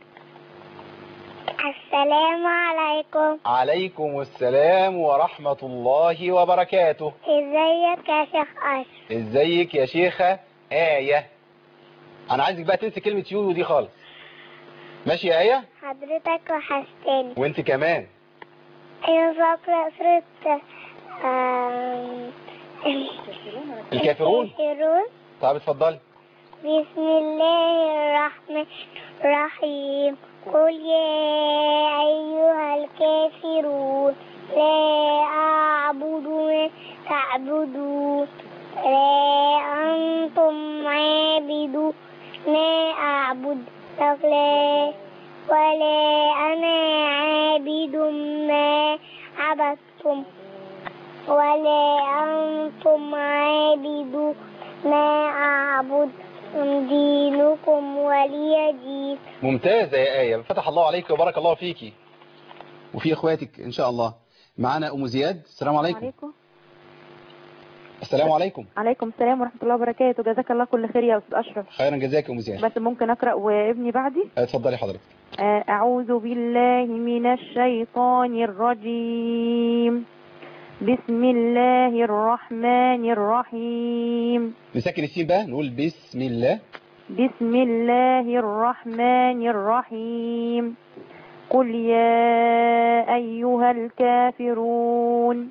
السلام عليكم عليكم السلام ورحمة الله وبركاته ازيك يا شيخ أشرف ازيك يا شيخة آية انا عايزك بقى تنسي كلمة يويو دي خالص ماشي يا آية حضرتك وحشتني وانت كمان أيوة بقرأ سورة آم، الكافرون الكافرون طب اتفضلي بسم الله الرحمن الرحيم قل يا أيها الكافرون لا أعبد ما تعبدون لا أنتم عابدون ما أعبد لا ولا أنا عابد ما عبدتم ولا أنتم عابدون ما أعبد دينكم ولي دين ممتازة يا آية فتح الله عليك وبارك الله فيكي وفي اخواتك ان شاء الله معانا ام زياد السلام عليكم عليكم السلام عليكم عليكم السلام ورحمة الله وبركاته جزاك الله كل خير يا أستاذ أشرف خيرا جزاك يا ام زياد بس ممكن أقرأ وابني بعدي اتفضلي حضرتك آه، أعوذ بالله من الشيطان الرجيم بسم الله الرحمن الرحيم نسكن السين بقى نقول بسم الله بسم الله الرحمن الرحيم قل يا أيها الكافرون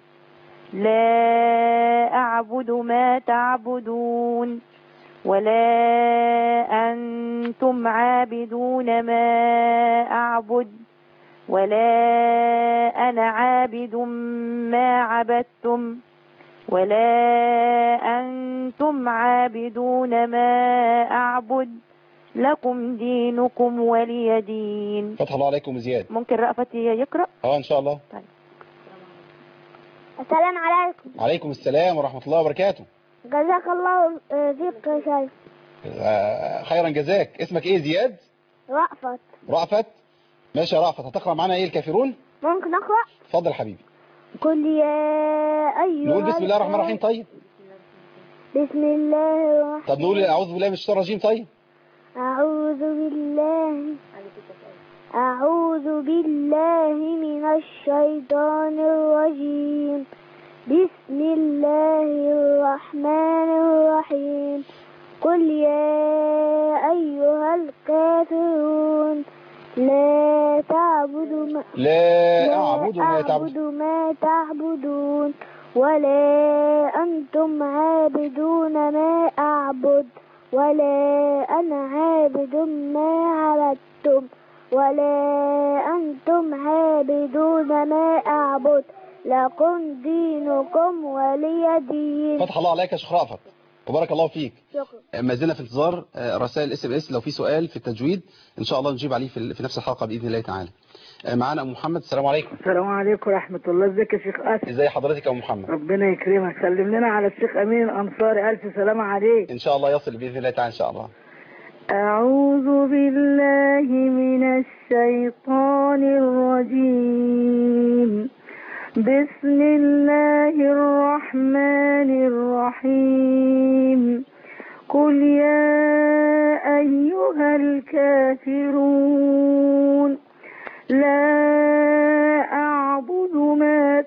لا أعبد ما تعبدون ولا أنتم عابدون ما أعبد ولا أنا عابد ما عبدتم ولا أنتم عابدون ما أعبد لكم دينكم ولي دين فتح الله عليكم ام زياد ممكن رأفتي يقرأ اه ان شاء الله السلام عليكم عليكم السلام ورحمة الله وبركاته جزاك الله آه، فيك يا شيخ آه، خيرا جزاك اسمك ايه زياد رأفت رأفت ماشي يا رأفت هتقرأ معانا ايه الكافرون ممكن أقرأ اتفضل يا حبيبي قل يا أيها نقول بسم الله الرحمن الرحيم طيب بسم الله الرحمن طب نقول اعوذ بالله من الشيطان الرجيم طيب أعوذ بالله أعوذ بالله من الشيطان الرجيم بسم الله الرحمن الرحيم قل يا أيها الكافرون لا تعبدوا ما لا اعبد ما تعبد أعبد ما تعبدون ولا أنتم عابدون ما أعبد ولا أنا عابد ما عبدتم ولا أنتم عابدون ما أعبد لكم دينكم ولي دين فتح الله عليك يا شيخ رأفت وبارك الله فيك شكرا ما زلنا في انتظار آه، رسائل اس ام اس لو في سؤال في التجويد ان شاء الله نجيب عليه في في نفس الحلقه باذن الله تعالى آه، معانا ام محمد السلام عليكم السلام عليكم ورحمة الله ازيك يا شيخ أسد ازي حضرتك يا ام محمد ربنا يكرمك سلم لنا على الشيخ أمين الأنصاري ألف سلامة عليك ان شاء الله يصل باذن الله تعالى ان شاء الله أعوذ بالله من الشيطان الرجيم بسم الله الرحمن الرحيم قل يا أيها الكافرون لا أعبد ما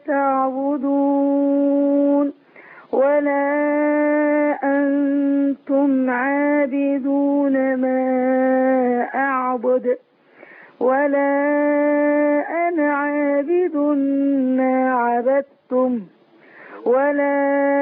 تعبدون ولا أنتم عابدون ما أعبد ولا أنا عابد ما عبدتم ولا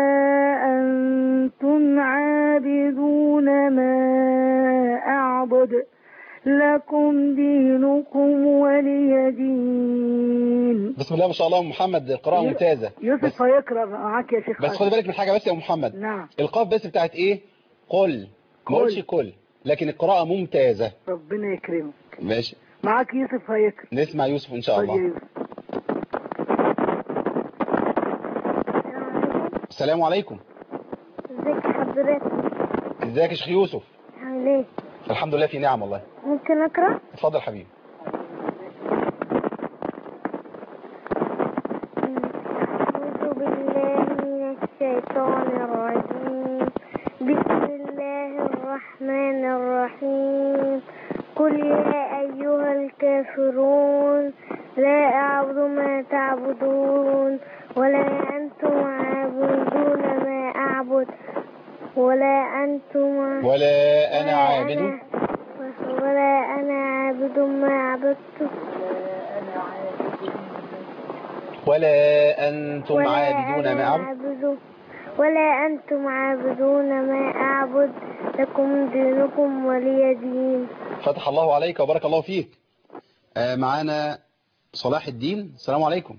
أنتم عابدون ما أعبد لكم دينكم ولي دين بسم الله ما شاء الله ام محمد قراءه يو- ممتازه بس, يوسف هيقرأ معاك يا شيخ بس أسد. خدي بالك من حاجه بس يا ام محمد نعم القاف بس بتاعت ايه قل ما قل. قلتش كل لكن القراءه ممتازه ربنا يكرمك ماشي معاك يوسف هيقرأ نسمع يوسف ان شاء طيب يا الله يوسف. السلام عليكم ازيك حضرتك ازيك يا شيخ يوسف عامل ايه الحمد لله في نعم والله ممكن اقرا اتفضل حبيبي أعوذ بالله من الشيطان الرجيم بسم الله الرحمن الرحيم قل يا أيها الكافرون لا أعبد ما تعبدون ولا أنتم عابدون ما أعبد ولا أنتم ولا انا عابد ولا أنا عابد ما عبدتم ولا انتم ولا عابدون أنا ما عبد عابد ولا أنتم عابدون ما أعبد لكم دينكم ولي دين فتح الله عليك وبارك الله فيك آه، معانا صلاح الدين السلام عليكم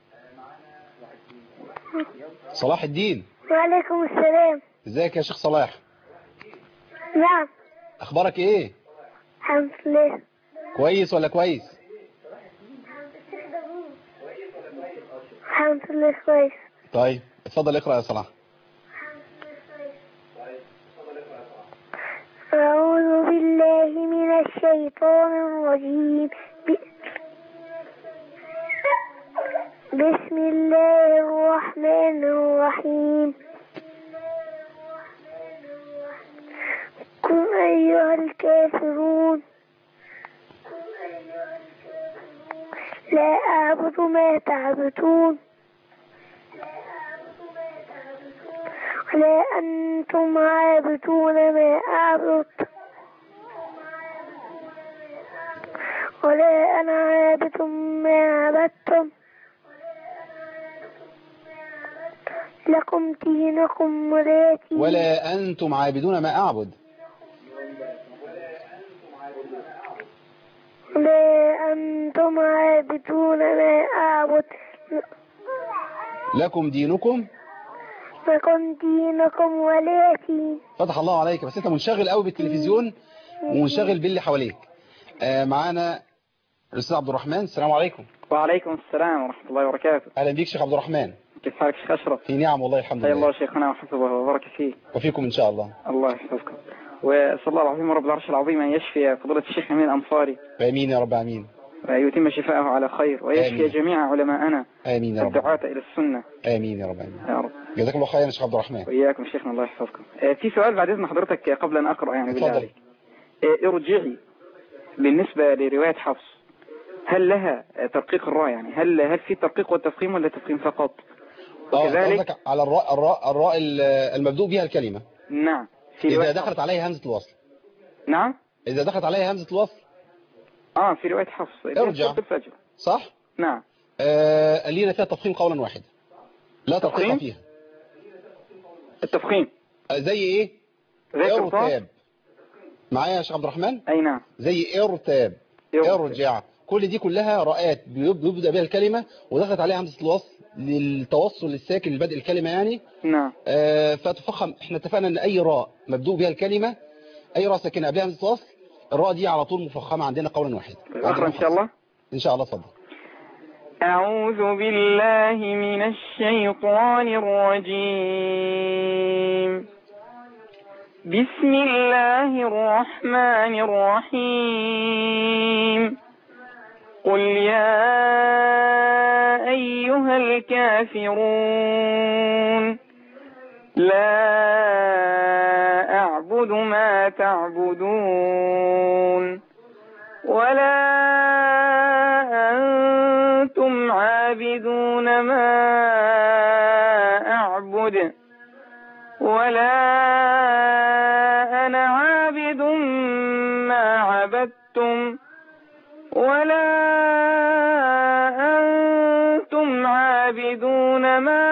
صلاح الدين وعليكم السلام ازيك يا شيخ صلاح نعم اخبارك ايه الحمد لله كويس ولا كويس الحمد لله كويس طيب اتفضل اقرا يا صلاح أعوذ بالله من الشيطان الرجيم ب- بسم الله الرحمن الرحيم قل أيها الكافرون لا أعبد ما تعبدون ولا أنتم عابدون ما أعبد ولا أنا عابد ما عبدتم لكم دينكم ولي دين ولا انتم عابدون ما اعبد ولا أنتم عابدون ما أعبد لكم دينكم لكم دينكم ولي دين فتح الله عليك بس انت منشغل قوي بالتلفزيون ومنشغل باللي حواليك آه، معانا الاستاذ عبد الرحمن السلام عليكم وعليكم السلام ورحمة الله وبركاته اهلا بيك شيخ عبد الرحمن كيف حالك شيخ أشرف في نعم والله الحمد حيا الله لله شيخنا وحفظه وبارك فيه وفيكم ان شاء الله الله يحفظكم وأسأل الله العظيم رب العرش العظيم أن يشفي فضيلة الشيخ أمين الأنصاري امين يا رب امين ويتم شفاءه على خير ويشفي آمين. جميع علماءنا امين يا رب الدعاة إلى السنة امين يا رب امين يا رب جزاكم الله خيرا يا شيخ عبد الرحمن وإياكم شيخنا الله يحفظكم آه، في سؤال بعد إذن حضرتك قبل أن أقرأ يعني بالله اتفضل. عليك آه، ارجعي بالنسبة لرواية حفص هل لها آه، ترقيق الراء يعني هل هل في ترقيق والتفخيم ولا تفخيم فقط اه وكذلك قصدك على الراء الراء الراء ال- المبدوء بها الكلمه نعم في اذا رواية دخلت عليها همزه الوصل نعم اذا دخلت عليها همزه الوصل اه في رواية حفص ارجع. سورة الفجر صح نعم آه لينا فيها تفخيم قولا واحدا لا ترقيق تفخيم؟ فيها التفخيم آه زي ايه زي القرطاس ارتاب معايا يا شيخ عبد الرحمن اي نعم زي ارتاب ارجع. ارجع كل دي كلها راءات بيب- بيبدا بها الكلمه ودخلت عليها همزه الوصل للتوصل الساكن لبدء الكلمه يعني نعم آه فتفخم احنا اتفقنا ان اي راء مبدوء بها الكلمه اي راء ساكنه قبلها همزه وصل الراء دي على طول مفخمه عندنا قولا واحدا اقرا ان شاء الله ان شاء الله اتفضل أعوذ بالله من الشيطان الرجيم بسم الله الرحمن الرحيم قل يا أيها الكافرون لا أعبد ما تعبدون ولا أنتم عابدون ما أعبد ولا أنا عابد ما عبدتم ولا أنتم عابدون ما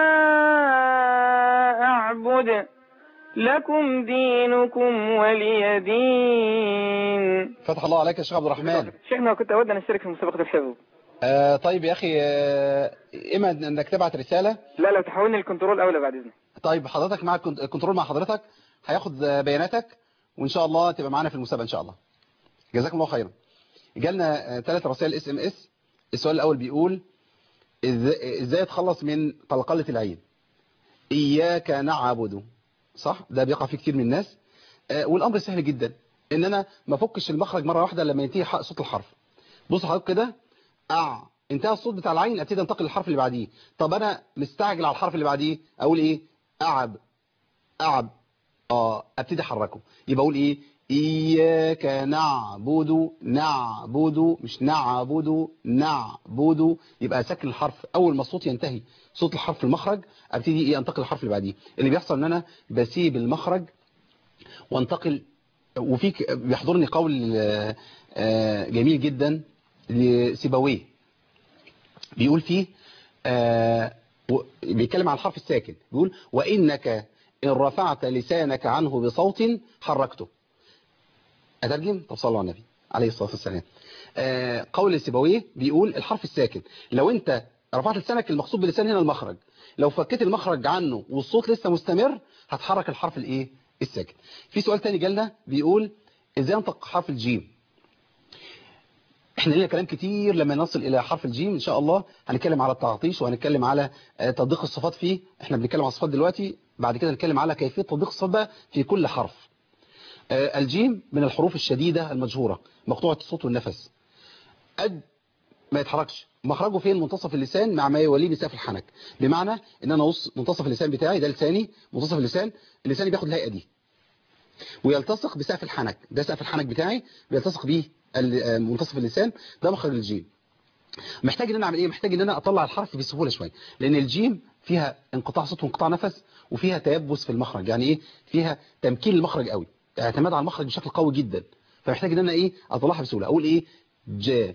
أعبد لكم دينكم ولي دين فتح الله عليك يا شيخ عبد الرحمن شيخنا كنت أود أن أشترك في مسابقة الحفظ آه طيب يا اخي آه اما انك تبعت رساله لا لو تحولني الكنترول أولى بعد إذنك طيب حضرتك معك كنت- الكنترول مع حضرتك هياخد آه، بياناتك وان شاء الله تبقى معانا في المسابقه ان شاء الله جزاكم الله خيرا جالنا ثلاث رسائل اس ام اس السؤال الاول بيقول إز- ازاي اتخلص من قلقله العين اياك نعبد صح ده بيقع فيه كتير من الناس آه، والامر سهل جدا ان انا ما افكش المخرج مره واحده لما ينتهي ح- صوت الحرف بص حضرتك كده اه انتهى الصوت بتاع العين ابتدي انتقل للحرف اللي بعديه طب انا مستعجل على الحرف اللي بعديه اقول ايه اعب اعب اه ابتدي احركه يبقى اقول ايه اياك نعبد نعبد مش نعبد نعبد يبقى سكن الحرف اول ما الصوت ينتهي صوت الحرف في المخرج ابتدي ايه انتقل للحرف اللي بعديه اللي بيحصل ان انا بسيب المخرج وانتقل وفي ك- بيحضرني قول آه، آه، جميل جدا لسيبويه بيقول فيه آه، و- بيتكلم عن الحرف الساكن بيقول وإنك إن رفعت لسانك عنه بصوت حركته أترجم طب صلوا على النبي عليه الصلاة والسلام آه، قول سيبويه بيقول الحرف الساكن لو أنت رفعت لسانك المقصود باللسان هنا المخرج لو فكيت المخرج عنه والصوت لسه مستمر هتحرك الحرف الايه الساكن في سؤال تاني جالنا بيقول ازاي انطق حرف الجيم احنا لنا كلام كتير لما نصل الى حرف الجيم ان شاء الله هنتكلم على التعطيش وهنتكلم على آه، تطبيق الصفات فيه احنا بنتكلم على الصفات دلوقتي بعد كده نتكلم على كيفية تطبيق الصفات بقى في كل حرف آه، الجيم من الحروف الشديدة المجهورة مقطوعة الصوت والنفس أد ما يتحركش مخرجه فين منتصف اللسان مع ما يوليه بسقف الحنك بمعنى ان انا نص منتصف اللسان بتاعي ده لساني منتصف اللسان لساني بياخد الهيئه دي ويلتصق بسقف الحنك ده سقف الحنك بتاعي بيلتصق بيه ال- آه، منتصف اللسان ده مخرج الجيم محتاج ان انا اعمل ايه محتاج ان انا اطلع الحرف بسهوله شويه لان الجيم فيها انقطاع صوت وانقطاع نفس وفيها تيبس في المخرج يعني ايه فيها تمكين المخرج قوي اعتماد على المخرج بشكل قوي جدا فمحتاج ان انا ايه اطلعها بسهوله اقول ايه ج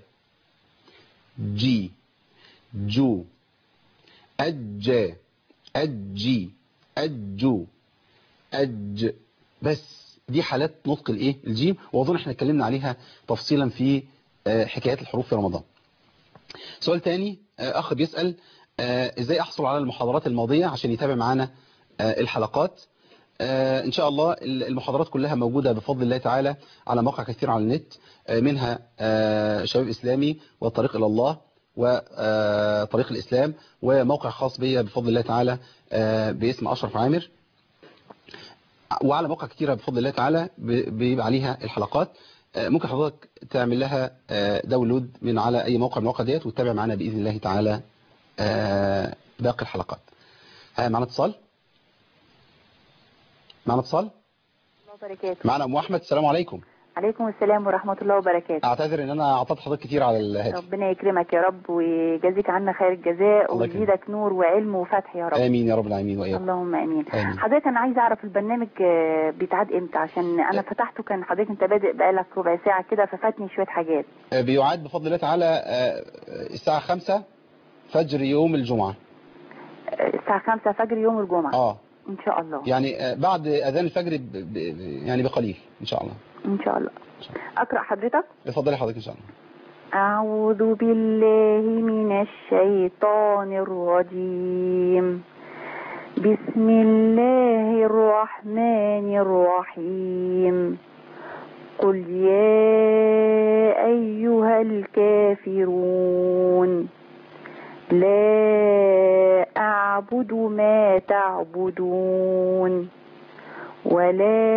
جي جو أج أجي أجو أج بس دي حالات نطق الايه الجيم واظن احنا اتكلمنا عليها تفصيلا في آه، حكايات الحروف في رمضان سؤال تاني آه، اخ بيسأل آه، ازاي احصل على المحاضرات الماضية عشان يتابع معانا آه، الحلقات آه، ان شاء الله المحاضرات كلها موجودة بفضل الله تعالى على مواقع كثير على النت آه، منها آه، شباب اسلامي والطريق الى الله وطريق الاسلام وموقع خاص بيا بفضل الله تعالى آه، باسم اشرف عامر وعلى مواقع كتيرة بفضل الله تعالى ب- بيبقى عليها الحلقات آه، ممكن حضرتك تعمل لها آه، داونلود من على اي موقع من المواقع ديت وتتابع معانا باذن الله تعالى آه، باقي الحلقات ها معنا اتصال معنا اتصال الله وبركاته معنا ام احمد السلام عليكم عليكم السلام ورحمة الله وبركاته اعتذر ان انا اعطيت حضرتك كتير على الهاتف ربنا يكرمك يا رب ويجازيك عنا خير الجزاء الله يكرمك. ويزيدك نور وعلم وفتح يا رب امين يا رب العالمين واياكم اللهم امين آمين. حضرتك انا عايزه اعرف البرنامج آه، بيتعاد امتى عشان انا فتحته كان حضرتك انت بادئ بقالك ربع ساعه كده ففاتني شويه حاجات آه، بيعاد بفضل الله تعالى آه، الساعة 5 فجر يوم الجمعة آه، الساعه 5 فجر يوم الجمعه اه ان شاء الله يعني آه، بعد اذان الفجر ب... ب... يعني بقليل ان شاء الله ان شاء الله اقرا حضرتك بفضل حضرتك ان شاء الله أعوذ بالله من الشيطان الرجيم بسم الله الرحمن الرحيم قل يا أيها الكافرون لا أعبد ما تعبدون ولا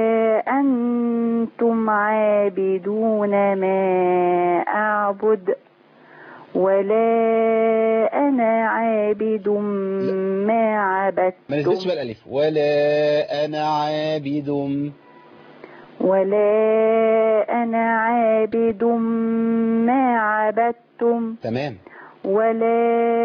أنتم عابدون ما أعبد ولا أنا عابد ما ما نزلتش عبدتم بقى الالف ولا انا عابد ولا أنا عابد ما عبدتم تمام ولا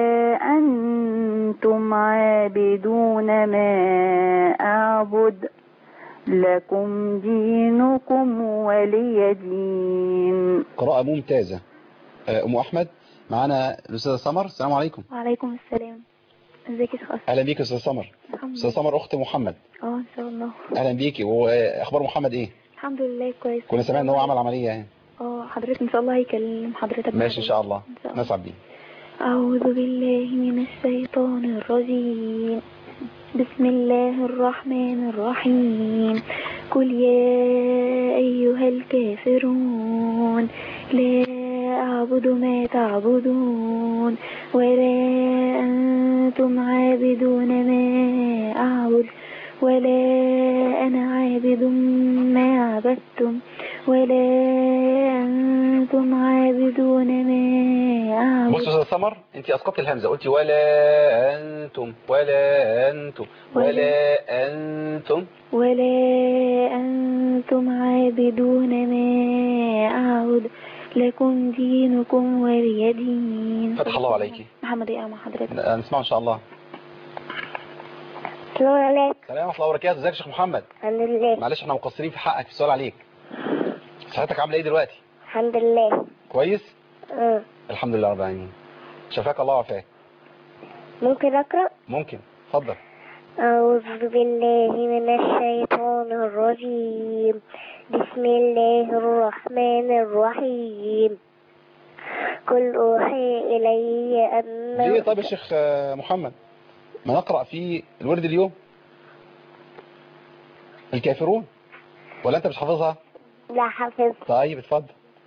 أنتم عابدون ما أعبد لكم دينكم ولي دين قراءة ممتازة آه، ام احمد معانا الاستاذة سمر السلام عليكم وعليكم السلام ازيك يا شيخ أسد؟ اهلا بيك يا استاذة سمر الحمد استاذة لله سمر اخت محمد اه ان شاء الله اهلا بيكي واخبار محمد ايه الحمد لله كويس كنا سمعنا ان هو عمل عملية اهي اه حضرتك ان شاء الله هيكلم حضرتك ماشي ان شاء الله إن شاء الله. نسعد بيه أعوذ بالله من الشيطان الرجيم بسم الله الرحمن الرحيم قل يا أيها الكافرون لا أعبد ما تعبدون ولا أنتم عابدون ما أعبد ولا أنا عابد ما عبدتم ولا أنتم عابدون ما أعبد بص يا استاذة سمر انت اسقطت الهمزة قلتي ولا انتم ولا انتم ولا انتم ولا أنتم عابدون ما أعبد لكم دينكم ولي دين فتح الله عليكي. محمد ايه مع حضرتك نسمع ان شاء الله السلام عليكم السلام ورحمة الله وبركاته ازيك يا شيخ محمد الحمد لله معلش احنا مقصرين في حقك في السؤال عليك صحتك عامله ايه دلوقتي الحمد لله كويس اه الحمد لله رب العالمين شفاك الله وعافاك ممكن أقرأ ممكن اتفضل أعوذ بالله من الشيطان الرجيم بسم الله الرحمن الرحيم قل أوحي إلي أنه ليه طيب يا شيخ آه، محمد ما نقرأ في الورد اليوم الكافرون ولا انت مش حافظها لا حفظ طيب اتفضل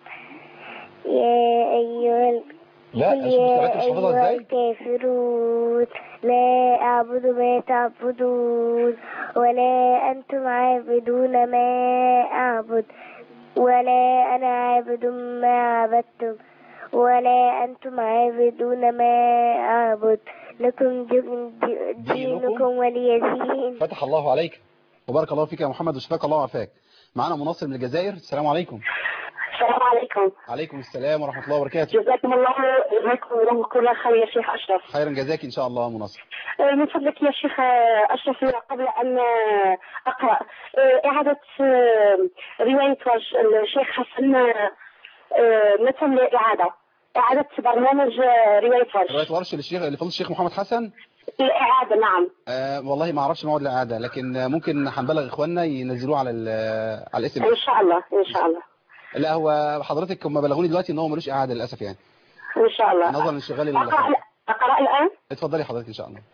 يا أيها ال- لا قل مش مش يا مش حافظها أيها ازاي الكافرون لا أعبد ما تعبدون ولا أنتم عابدون ما أعبد ولا أنا عابد ما عبدتم ولا أنتم عابدون ما أعبد لكم دين- دينكم ولي دين فتح الله عليك وبارك الله فيك يا محمد وشفاك الله وعافاك معانا مناصر من الجزائر السلام عليكم السلام عليكم عليكم السلام ورحمة الله وبركاته جزاكم الله جزاكم الله كل خير يا شيخ أشرف خيرا جزاك إن شاء الله مناصر آه، من فضلك يا شيخ آه، أشرف قبل أن آه، أقرأ آه، إعادة آه، رواية ورش الشيخ حسن آه، آه، متى الإعادة إعادة برنامج آه، رواية ورش رواية ورش للشيخ لفضل الشيخ محمد حسن الإعادة نعم آه والله ما اعرفش موعد الإعادة لكن آه، ممكن هنبلغ إخواننا ينزلوه على ال- على الاسم إن شاء الله إن شاء الله لا هو حضرتك هم بلغوني دلوقتي ان هو ملوش إعادة للأسف يعني إن شاء الله نظرا لانشغال أقرأ ال- أقرأ الآن اتفضلي حضرتك إن شاء الله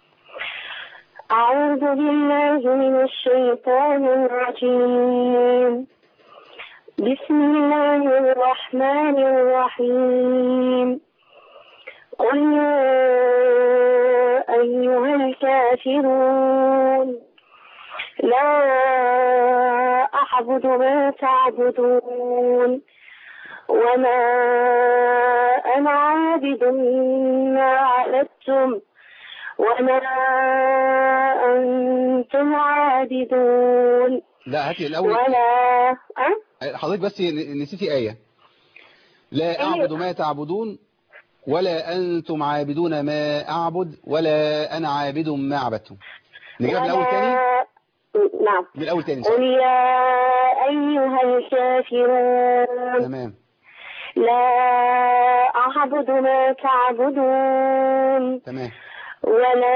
أعوذ بالله من الشيطان الرجيم بسم الله الرحمن الرحيم قل يا أيها الكافرون لا أعبد ما تعبدون وما أنا عابد ما عبدتم وما أنتم عابدون لا هاتي الأول ولا أه؟ حضرتك بس ن- نسيتي آية لا أيوة. أعبد ما تعبدون ولا أنتم عابدون ما أعبد ولا أنا عابد ما عبدتم نجيبها من الأول تاني ولا- نعم من الأول تاني إن شاء قل الله. يا أيها الكافرون تمام لا أعبد ما تعبدون تمام ولا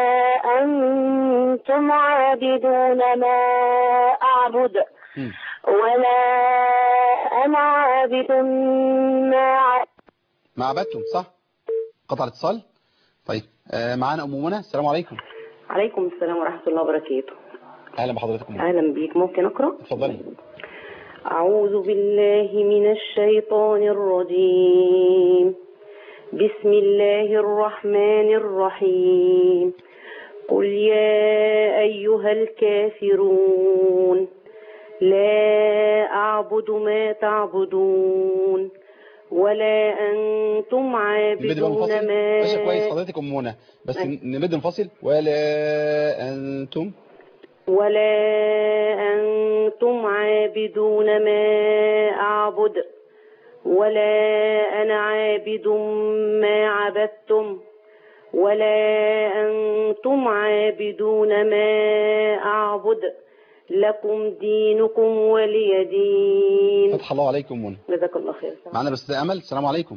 أنتم عابدون ما أعبد مم. ولا أنا عابد ما ع- ما عبدتم صح قطع الاتصال طيب آه معانا أم منى السلام عليكم عليكم السلام ورحمة الله وبركاته أهلا بحضرتكم أم منى. أهلا بيك ممكن أقرأ اتفضلي أعوذ بالله من الشيطان الرجيم بسم الله الرحمن الرحيم قل يا أيها الكافرون لا أعبد ما تعبدون ولا أنتم نمد بقى عابدون منفصل ما ماشي كويس حضرتك أم منى بس أيوة. نمد منفصل ولا أنتم ولا أنتم عابدون ما أعبد ولا أنا عابد ما عبدتم ولا أنتم عابدون ما أعبد لكم دينكم ولي دين فتح الله عليكم منى جزاك الله خير معانا الأستاذ أمل السلام عليكم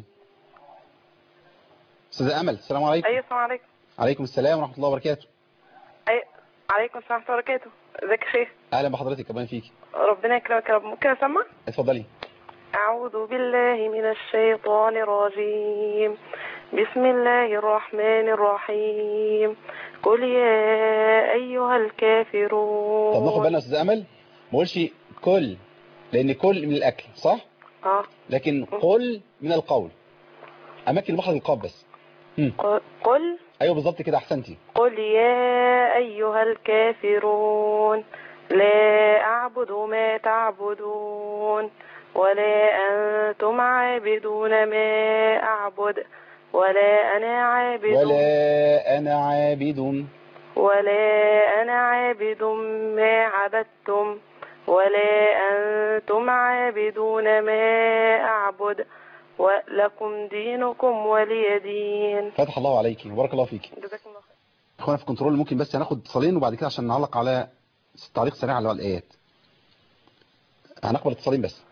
أستاذ أمل السلام عليكم ايوه السلام عليكم عليكم السلام ورحمة الله وبركاته أي... عليكم السلام ورحمه الله وبركاته ازيك يا شيخ أهلا بحضرتك كمان فيك ربنا يكرمك يا رب ممكن اسمع اتفضلي أعوذ بالله من الشيطان الرجيم بسم الله الرحمن الرحيم قل يا أيها الكافرون طب ناخد بالنا يا أستاذ أمل ما قولش كل لأن كل من الأكل صح آه. لكن قل من القول أماكن مخرج القاف بس مم. ق- قل أيوه بالظبط كده أحسنتي قل يا أيها الكافرون لا أعبد ما تعبدون ولا أنتم عابدون ما أعبد ولا أنا عابد ولا أنا عابد ولا أنا عابد ما عبدتم ولا أنتم عابدون ما أعبد ولكم دينكم ولي دين فتح الله عليك وبارك الله فيك جزاكم الله خير اخوانا في كنترول ممكن بس هناخد اتصالين وبعد كده عشان نعلق على تعليق سريع على الآيات هنقبل اتصالين بس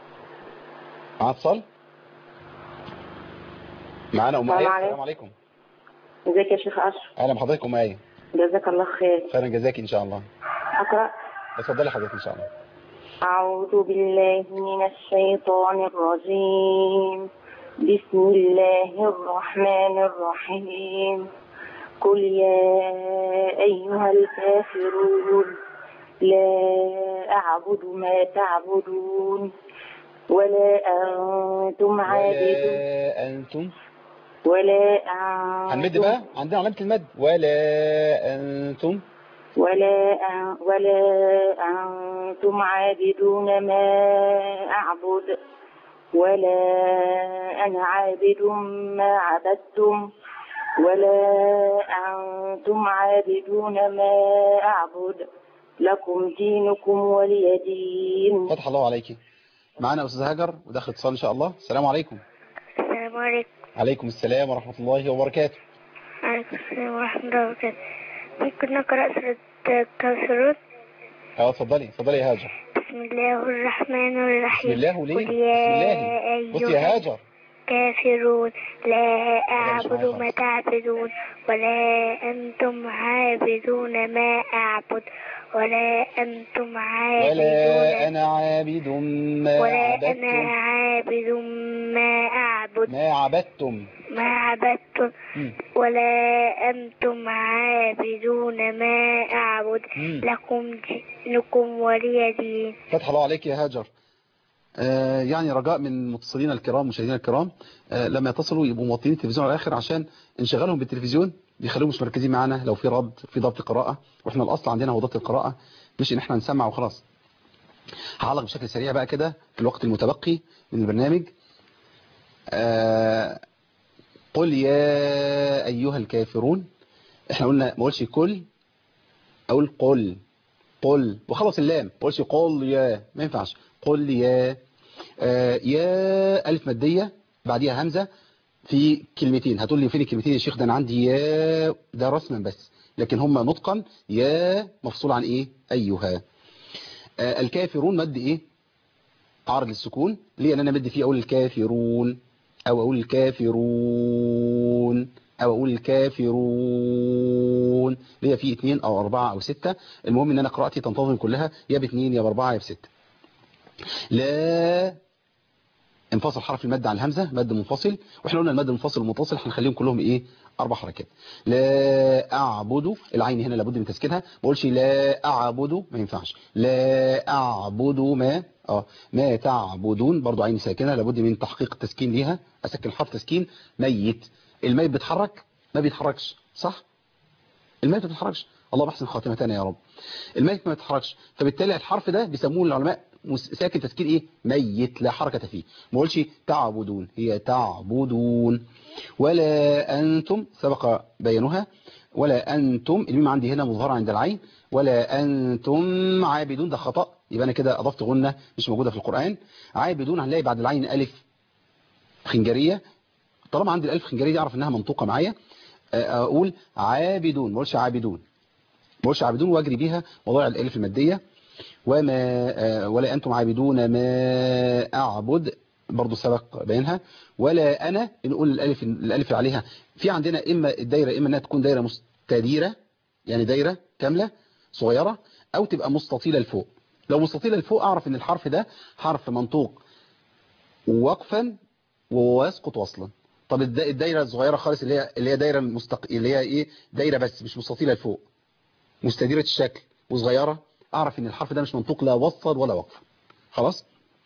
معانا اتصال معانا أم السلام آية عليكم. السلام عليكم ازيك يا شيخ اشرف اهلا بحضرتك ام ايه جزاك الله خير خيرا جزاك ان شاء الله اقرا اتفضلي حضرتك ان شاء الله أعوذ بالله من الشيطان الرجيم بسم الله الرحمن الرحيم قل يا أيها الكافرون لا أعبد ما تعبدون ولا أنتم عابدون ولا انتم ولا هنمد أنتم بقى عندنا علامة المد ولا انتم ولا أن ولا أنتم عابدون ما أعبد ولا أنا عابد ما عبدتم ولا أنتم عابدون ما أعبد لكم دينكم ولي دين فتح الله عليك معانا استاذ هاجر وداخل اتصال ان شاء الله السلام عليكم السلام عليكم عليكم السلام ورحمة الله وبركاته وعليكم السلام ورحمة الله وبركاته ممكن نقرأ سورة الكافرون اه اتفضلي اتفضلي يا هاجر بسم الله الرحمن الرحيم بسم الله وليه قل بسم يا الله بصي يا أيها هاجر الكافرون لا أعبد معايا ما خالص. تعبدون ولا أنتم عابدون ما أعبد ولا أنتم عابدون ولا انا عابد ما ولا أنا عبدتم عابد ما أعبد ما عبدتم ما عبدتم مم. ولا أنتم عابدون ما أعبد مم. لكم دينكم ولي دين فتح الله عليك يا هاجر آه يعني رجاء من متصلين الكرام مشاهدينا الكرام آه لما يتصلوا يبقوا موطين التلفزيون على الاخر عشان انشغالهم بالتلفزيون بيخليهم مش مركزين معانا لو في رد في ضبط قراءة واحنا الاصل عندنا هو ضبط القراءة مش ان احنا نسمع وخلاص هعلق بشكل سريع بقى كده في الوقت المتبقي من البرنامج آه قل يا ايها الكافرون احنا قلنا ما قولش كل اقول قل قل وخلص اللام ما قولش قل يا ما ينفعش قل يا آه يا ألف مادية بعديها همزة في كلمتين هتقول لي فين الكلمتين يا شيخ ده أنا عندي يا ده رسما بس لكن هم نطقا يا مفصول عن إيه أيها آه الكافرون مد إيه عرض للسكون ليه أن أنا مد فيه أقول الكافرون أو أقول الكافرون أو أقول الكافرون ليه في اتنين أو أربعة أو ستة المهم أن أنا قراءتي تنتظم كلها يا باتنين يا بأربعة يا بستة لا انفصل حرف المد عن الهمزة مد منفصل واحنا قلنا المد المنفصل والمتصل هنخليهم كلهم ايه اربع حركات لا اعبد العين هنا لابد من تسكينها ما اقولش لا اعبد ما ينفعش لا اعبد ما اه ما تعبدون برضو عين ساكنه لابد من تحقيق التسكين ليها اسكن حرف تسكين ميت الميت بيتحرك ما بيتحركش صح الميت ما بيتحركش الله بحسن خاتمتنا يا رب الميت ما بيتحركش فبالتالي الحرف ده بيسموه العلماء مس- ساكن تسكين ايه ميت لا حركة فيه ما اقولش تعبدون هي تعبدون ولا انتم سبق بيانها ولا انتم الميم عندي هنا مظهرة عند العين ولا انتم عابدون ده خطأ يبقى انا كده اضفت غنة مش موجودة في القرآن عابدون هنلاقي بعد العين الف خنجرية طالما عندي الالف خنجرية دي اعرف انها منطوقة معايا اقول عابدون ما اقولش عابدون ما اقولش عابدون واجري بيها وضع الالف المادية وما آه، ولا أنتم عابدون ما أعبد برضو سبق بينها ولا أنا نقول الألف الألف اللي عليها في عندنا إما الدايرة إما أنها تكون دايرة مستديرة يعني دايرة كاملة صغيرة أو تبقى مستطيلة لفوق لو مستطيلة لفوق أعرف إن الحرف ده حرف منطوق وقفا ويسقط وصلا طب الد- الدايرة الصغيرة خالص اللي هي اللي هي دايرة المستق... اللي هي ايه دايرة بس مش مستطيلة لفوق مستديرة الشكل وصغيرة اعرف ان الحرف ده مش منطوق لا وصل ولا وقف خلاص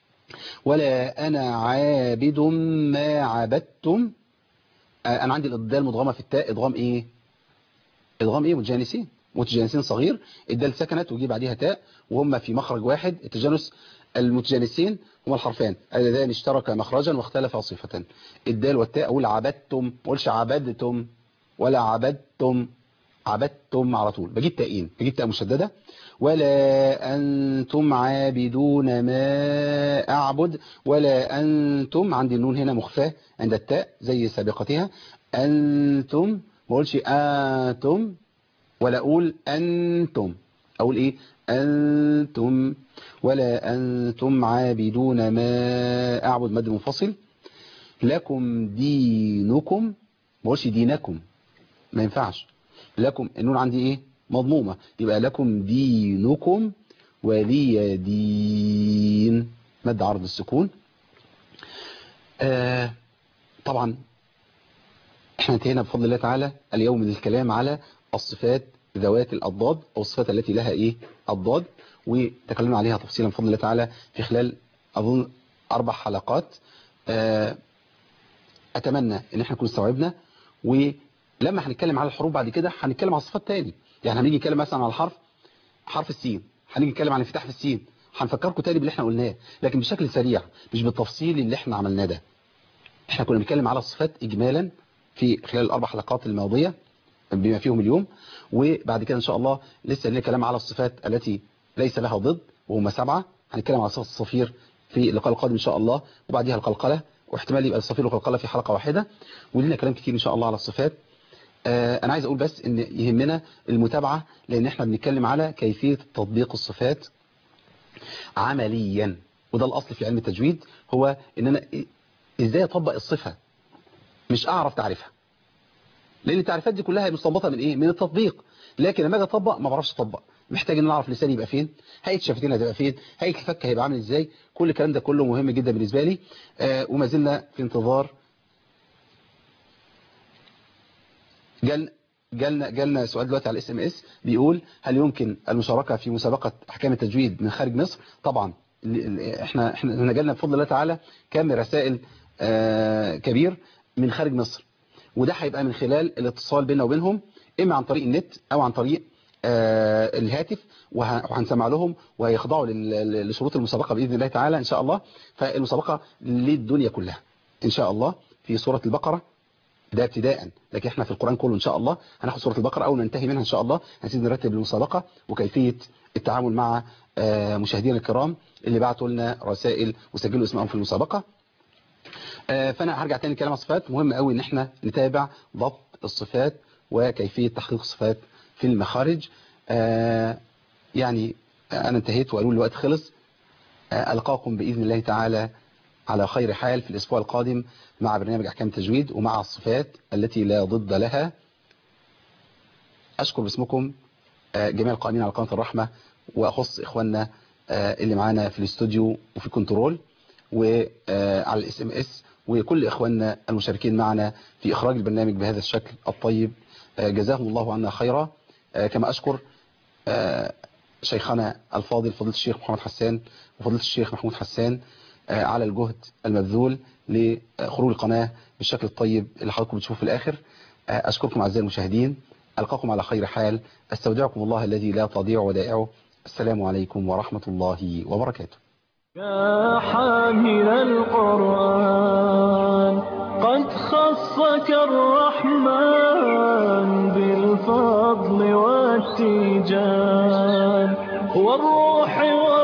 ولا انا عابد ما عبدتم آه، انا عندي الدال مدغمه في التاء ادغام ايه ادغام ايه متجانسين متجانسين صغير الدال سكنت وجي بعديها تاء وهم في مخرج واحد التجانس المتجانسين هما الحرفان اللذان اشتركا مخرجا واختلفا صفة الدال والتاء اقول عبدتم ما اقولش عبدتم ولا عبدتم عبدتم على طول بجيب تاءين بجيب تاء مشددة ولا أنتم عابدون ما أعبد ولا أنتم عندي النون هنا مخفاة عند التاء زي سابقتها أنتم ما أقولش أنتم ولا أقول أنتم أقول إيه أنتم ولا أنتم عابدون ما أعبد مد منفصل لكم دينكم ما أقولش دينكم ما ينفعش لكم النون عندي ايه مضمومة يبقى لكم دينكم ولي دين مد عرض السكون آه طبعا احنا انتهينا بفضل الله تعالى اليوم من الكلام على الصفات ذوات الأضداد أو الصفات التي لها إيه أضداد وتكلمنا عليها تفصيلا بفضل الله تعالى في خلال أظن أربع حلقات آه أتمنى إن احنا نكون استوعبنا ولما هنتكلم على الحروف بعد كده هنتكلم على الصفات تاني يعني هنيجي نتكلم مثلا على الحرف حرف السين هنيجي نتكلم عن انفتاح في السين هنفكركم تاني باللي احنا قلناه لكن بشكل سريع مش بالتفصيل اللي احنا عملناه ده احنا كنا بنتكلم على الصفات اجمالا في خلال الاربع حلقات الماضيه بما فيهم اليوم وبعد كده ان شاء الله لسه لنا كلام على الصفات التي ليس لها ضد وهم سبعه هنتكلم على صفه الصفير في اللقاء القادم ان شاء الله وبعدها القلقله واحتمال يبقى الصفير والقلقله في حلقه واحده ولنا كلام كتير ان شاء الله على الصفات آه انا عايز اقول بس ان يهمنا المتابعه لان احنا بنتكلم على كيفيه تطبيق الصفات عمليا وده الاصل في علم التجويد هو ان انا ازاي اطبق الصفه مش اعرف تعرفها لان التعريفات دي كلها مستنبطه من ايه من التطبيق لكن لما اجي اطبق ما بعرفش اطبق محتاج ان انا اعرف لساني يبقى فين هيئه الشفتين هتبقى فين هيئه الفك هيبقى عامل ازاي كل الكلام ده كله مهم جدا بالنسبه لي آه وما زلنا في انتظار جالنا جالنا جالنا سؤال دلوقتي على الاس ام اس بيقول هل يمكن المشاركه في مسابقه احكام التجويد من خارج مصر طبعا احنا احنا جالنا بفضل الله تعالى كم رسائل آه كبير من خارج مصر وده هيبقى من خلال الاتصال بيننا وبينهم اما عن طريق النت او عن طريق آه الهاتف وهنسمع لهم وهيخضعوا لشروط المسابقه باذن الله تعالى ان شاء الله فالمسابقه للدنيا كلها ان شاء الله في سوره البقره ده ابتداء لكن احنا في القرآن كله ان شاء الله هناخد سورة البقرة اول ننتهي منها ان شاء الله هنسيب نرتب المسابقة وكيفية التعامل مع مشاهدينا الكرام اللي بعتوا لنا رسائل وسجلوا اسمائهم في المسابقة فانا هرجع تاني كلام الصفات مهم قوي ان احنا نتابع ضبط الصفات وكيفية تحقيق الصفات في المخارج يعني انا انتهيت وقالوا لي الوقت خلص القاكم باذن الله تعالى على خير حال في الأسبوع القادم مع برنامج أحكام التجويد ومع الصفات التي لا ضد لها أشكر باسمكم جميع القائمين على قناة الرحمة وأخص إخواننا اللي معانا في الاستوديو وفي كنترول وعلى الاس ام اس وكل إخواننا المشاركين معنا في إخراج البرنامج بهذا الشكل الطيب جزاهم الله عنا خيرا كما أشكر شيخنا الفاضل فضيلة الشيخ محمد حسان وفضيلة الشيخ محمود حسان على الجهد المبذول لخروج القناة بالشكل الطيب اللي حضراتكم بتشوفوه في الآخر أشكركم أعزائي المشاهدين ألقاكم على خير حال أستودعكم الله الذي لا تضيع ودائعه السلام عليكم ورحمة الله وبركاته يا حامل القرآن قد خصك الرحمن بالفضل والتيجان والروح